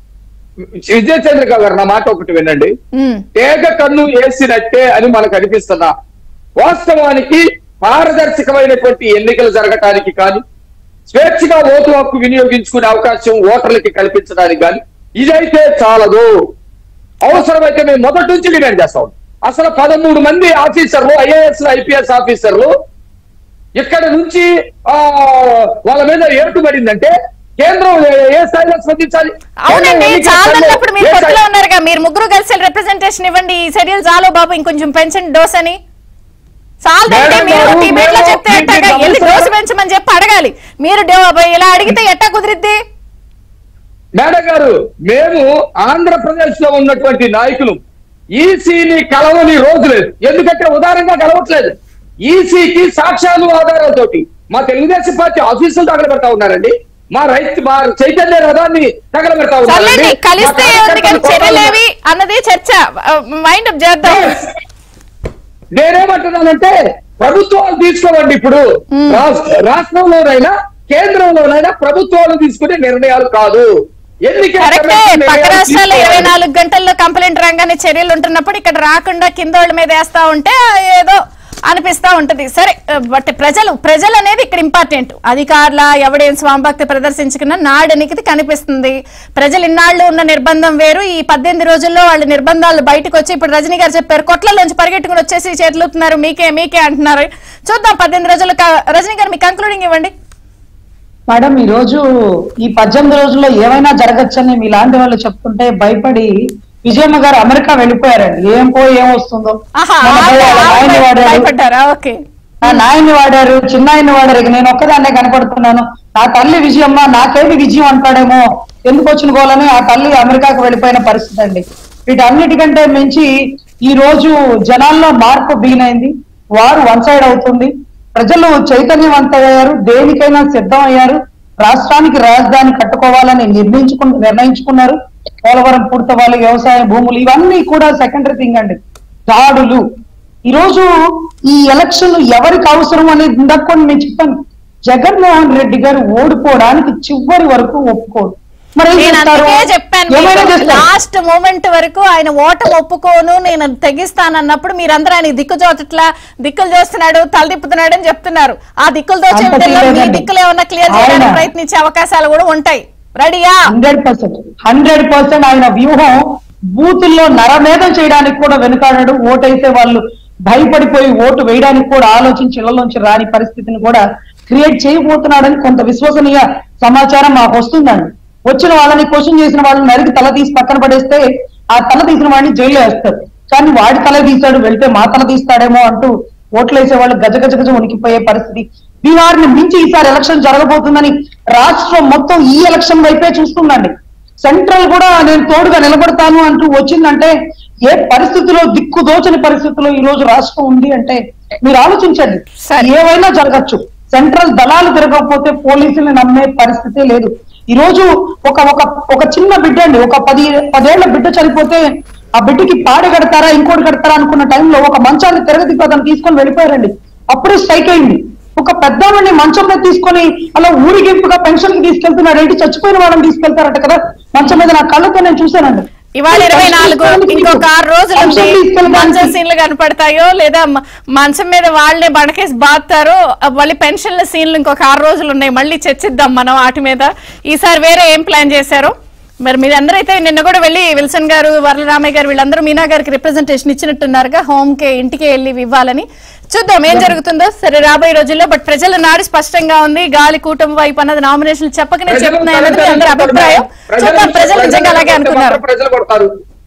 విజయ్ చంద్రిక గారు నా మాట ఒకటి వినండి ఉమ్. తేగ కన్ను వేసినట్టే అని మనకు అనిపిస్తున్నా వాస్తవానికి పారదర్శకమైనటువంటి ఎన్నికలు జరగటానికి కానీ స్వేచ్ఛగా ఓటు హక్కు వినియోగించుకునే అవకాశం ఓటర్లకి కల్పించడానికి కానీ ఇదైతే చాలదు అవసరమైతే మేము మొదటి నుంచి డిమాండ్ చేస్తాం అసలు పదమూడు మంది ఆఫీసర్లు ఐఏఎస్ ఐపీఎస్ ఆఫీసర్లు ఇక్కడ నుంచి ఆ వాళ్ళ మీద ఏటు పడిందంటే కేంద్రం ఏ- ఏ స్థాయిలో స్పందించాలి అవునండి కేంద్రం ఎన్నికల చాలన్నప్పుడు మీరు ఏ స్థాయి- కొత్తలో ఉన్నారుగా మీరు ముగ్గురు కలిసి రిప్రజెంటేషన్ ఇవ్వండి ఈ చర్యలు చాలు బాబు ఇంకొంచెం పెంచండి డోస్ అని చాలదంటే మేడం మీరు గారు, డిబేట్ లో మేము చెప్తే దీన్ని ఎట్టాగా ఎల్లి గమనిస్తారా? డోసు పెంచమని చెప్పి అడగాలి మీరు డో- ఇలా అడిగితే ఎట్టా కుదిరిద్ది మేడం గారు మేము ఆంధ్రప్రదేశ్ లో ఉన్నటువంటి నాయకులు ఈసీని కలవని రోజు లేదు ఎందుకంటే ఉదారంగా కలవట్లేదు ఈసీకి సాక్ష్యాలు ఆధారాలతోటి మా తెలుగుదేశం పార్టీ ఆఫీసులు తగలబెడతా ఉన్నారండి మా రైతు మా చైతన్య రథాన్ని తగలబెడతా సర్లేండి ఉన్నారండి కలిస్తే మా ఉంది కానీ కార్యకర్తలు చర్యలేవి అన్నది చర్చ మైండ్ అప్ చేద్దాం Yes. నేనేమంటున్నానంటే ప్రభుత్వాలు తీసుకోవండి ఇప్పుడు Hmm. రాష్ట్ర- రాష్ట్రంలోనైనా కేంద్రంలోనైనా ప్రభుత్వాలు తీసుకునే నిర్ణయాలు కాదు ఎన్నికల కరెక్టే కమిషన్ పక్క నిర్ణయాలు రాష్ట్రాల్లో ఇరవై తీసుకోవాలి. నాలుగు గంటల్లో కంప్లైంట్ రంగానే చర్యలు ఉంటున్నప్పుడు ఇక్కడ రాకుండా కింద వాళ్ళ మీద వేస్తా ఉంటే ఏదో అనిపిస్తా ఉంటది సరే బట్ ప్రజలు ప్రజలు అనేది ఇక్కడ ఇంపార్టెంట్ అధికారుల ఎవడేం స్వామిభక్తి ప్రదర్శించుకున్న నాడనికి కనిపిస్తుంది ప్రజలు ఇన్నాళ్ళు ఉన్న నిర్బంధం వేరు ఈ పద్దెనిమిది రోజుల్లో వాళ్ళ నిర్బంధాలు బయటకు వచ్చి ఇప్పుడు రజనీ గారు చెప్పారు కొట్లలోంచి పరిగెట్టుకుని వచ్చేసి చేతులుతున్నారు మీకే మీకే అంటున్నారు చూద్దాం పద్దెనిమిది రోజులు క- రజనీ గారు మీ కంక్లూడింగ్ ఇవ్వండి మేడం ఈ రోజు ఈ పద్దెనిమిది రోజుల్లో ఏమైనా జరగచ్చని మీలాంటి వాళ్ళు చెప్తుంటే భయపడి విజయమ్మ గారు అమెరికా వెళ్ళిపోయారండి ఏం పోయి ఏం వస్తుందో ఆహా మొన్న పోయి వాళ్ళ నాయన్ని వాడారు భయపడ్డారా ఓకే నా నాయన్ని వాడారు చిన్నాయన్ని వాడారు ఇక నేను ఒక్కదాన్నే కనపడుతున్నాను నా తల్లి విజయమ్మ నాకేమి విజయం అంటాడేమో ఎందుకు వచ్చిన గోలని ఆ తల్లి అమెరికాకు వెళ్ళిపోయిన పరిస్థితి అండి వీటన్నిటికంటే మించి ఈ రోజు జనాల్లో మార్పు బీనైంది వారు వన్ సైడ్ అవుతుంది ప్రజలు చైతన్యవంతమయ్యారు దేనికైనా సిద్ధం అయ్యారు రాష్ట్రానికి రాజధాని కట్టుకోవాలని నిర్ణయించుకు నిర్ణయించుకున్నారు పోలవరం పూర్తవ్వాలి వ్యవసాయ భూములు ఇవన్నీ కూడా సెకండరీ థింగ్ అండి దాడులు ఈ రోజు ఈ ఎలక్షన్ ఎవరికి అవసరం అనేది ఇందాక కూడా నేను చెప్పాను జగన్మోహన్ రెడ్డి గారు ఓడిపోవడానికి చివరి వరకు ఒప్పుకోరు మరి ఏం నేను చేస్తారు? అందుకే చెప్పాను ఏమైనా మీకు. చేస్తారు. లాస్ట్ మూమెంట్ వరకు ఆయన ఓటమి ఒప్పుకోను నేను తెగిస్తానన్నప్పుడు మీరందరూ ఆయన దిక్కు చూచట్లా దిక్కులు చూస్తున్నాడు తలదిప్పుతున్నాడు అని చెప్తున్నారు ఆ దిక్కులు దోచే అంత విధంగా మీ తీయలేదండి. దిక్కులు ఏమన్నా క్లియర్ చేయడానికి ఆయన- ప్రయత్నించే అవకాశాలు కూడా ఉంటాయి రెడీయా హండ్రెడ్ పర్సెంట్ హండ్రెడ్ పర్సెంట్ ఆయన వ్యూహం బూతుల్లో నరమేధం చేయడానికి కూడా వెనుకాడాడు ఓటైతే వాళ్ళు భయపడిపోయి ఓటు వేయడానికి కూడా ఆలోచించి ఇళ్లలోంచి రాని పరిస్థితిని కూడా క్రియేట్ చేయబోతున్నాడని కొంత విశ్వసనీయ సమాచారం మాకు వస్తుందండి వచ్చిన వాళ్ళని క్వశ్చన్ చేసిన వాళ్ళని నరికి తల తీసి పక్కన పడేస్తే ఆ తల తీసిన వాడిని జైల్లో వేస్తారు కానీ వాడి తల తీశాడు వెళ్తే మా తల తీస్తాడేమో అంటూ ఓట్లు వేసే వాళ్ళు గజ గజ గజ ఉనికిపోయే పరిస్థితి బీహార్ ని మించి ఈసారి ఎలక్షన్ జరగబోతుందని రాష్ట్రం మొత్తం ఈ ఎలక్షన్ వైపే చూస్తుందండి సెంట్రల్ కూడా నేను తోడుగా నిలబడతాను అంటూ వచ్చిందంటే ఏ పరిస్థితిలో దిక్కు దోచని పరిస్థితిలో ఈ రోజు రాష్ట్రం ఉంది అంటే మీరు ఆలోచించండి సరే. ఏవైనా జరగచ్చు సెంట్రల్ దళాలు తిరగకపోతే పోలీసుల్ని నమ్మే పరిస్థితే లేదు ఈ రోజు ఒక ఒక ఒక చిన్న బిడ్డ అండి ఒక పది పదేళ్ల బిడ్డ చనిపోతే ఆ బిడ్డకి పాడి కడతారా ఇంకోటి కడతారా అనుకున్న టైంలో ఒక మంచాన్ని తిరగతి అతను తీసుకొని వెళ్ళిపోయారండి అప్పుడే స్ట్రైక్ అయింది ఒక పెద్దవాడిని మంచం మీద తీసుకొని అలా ఊరిగింపుగా పెన్షన్ కి తీసుకెళ్తున్నాడు ఏంటి చచ్చిపోయిన వాళ్ళని తీసుకెళ్తారట కదా మంచం మీద నా కళ్ళతో నేను చూశానండి ఇవాళ ఇరవై నాలుగు ఇంకొక ఆరు రోజులు ఉంది పెన్షన్ తీసుకెళ్ళడానికి- మంచం సీన్లు కనపడతాయో లేదా మ- మంచం మీద వాళ్ళే బడకేసి బాతారో మళ్ళీ పెన్షన్ల సీన్లు ఇంకొక ఆరు రోజులు ఉన్నాయి మళ్ళీ చర్చిద్దాం మనం వాటి మీద ఈసారి వేరే ఏం ప్లాన్ చేశారు మరి మీరందరూ అయితే నిన్న కూడా వెళ్ళి విల్సన్ గారు వరలరామయ్య గారు వీళ్ళందరూ మీనా గారికి రిప్రజెంటేషన్ ఇచ్చినట్టున్నారుగా హోమ్ కే ఇంటికి వెళ్ళి ఇవ్వాలని చూద్దాం ఏం జరుగుతుందో సరే రాబోయే రోజుల్లో బట్ ప్రజల నాడు స్పష్టంగా ఉంది గాలి కూటమి వైపు అన్నది నామినేషన్ చెప్పకనే ప్రజలు చెప్తున్నాయి అన్నది మీ అందరి అభిప్రాయం ప్రజలు చూద్దాం ప్రజలు నిజంగా అలాగే అనుకున్నారు ప్రజలు కొడతారు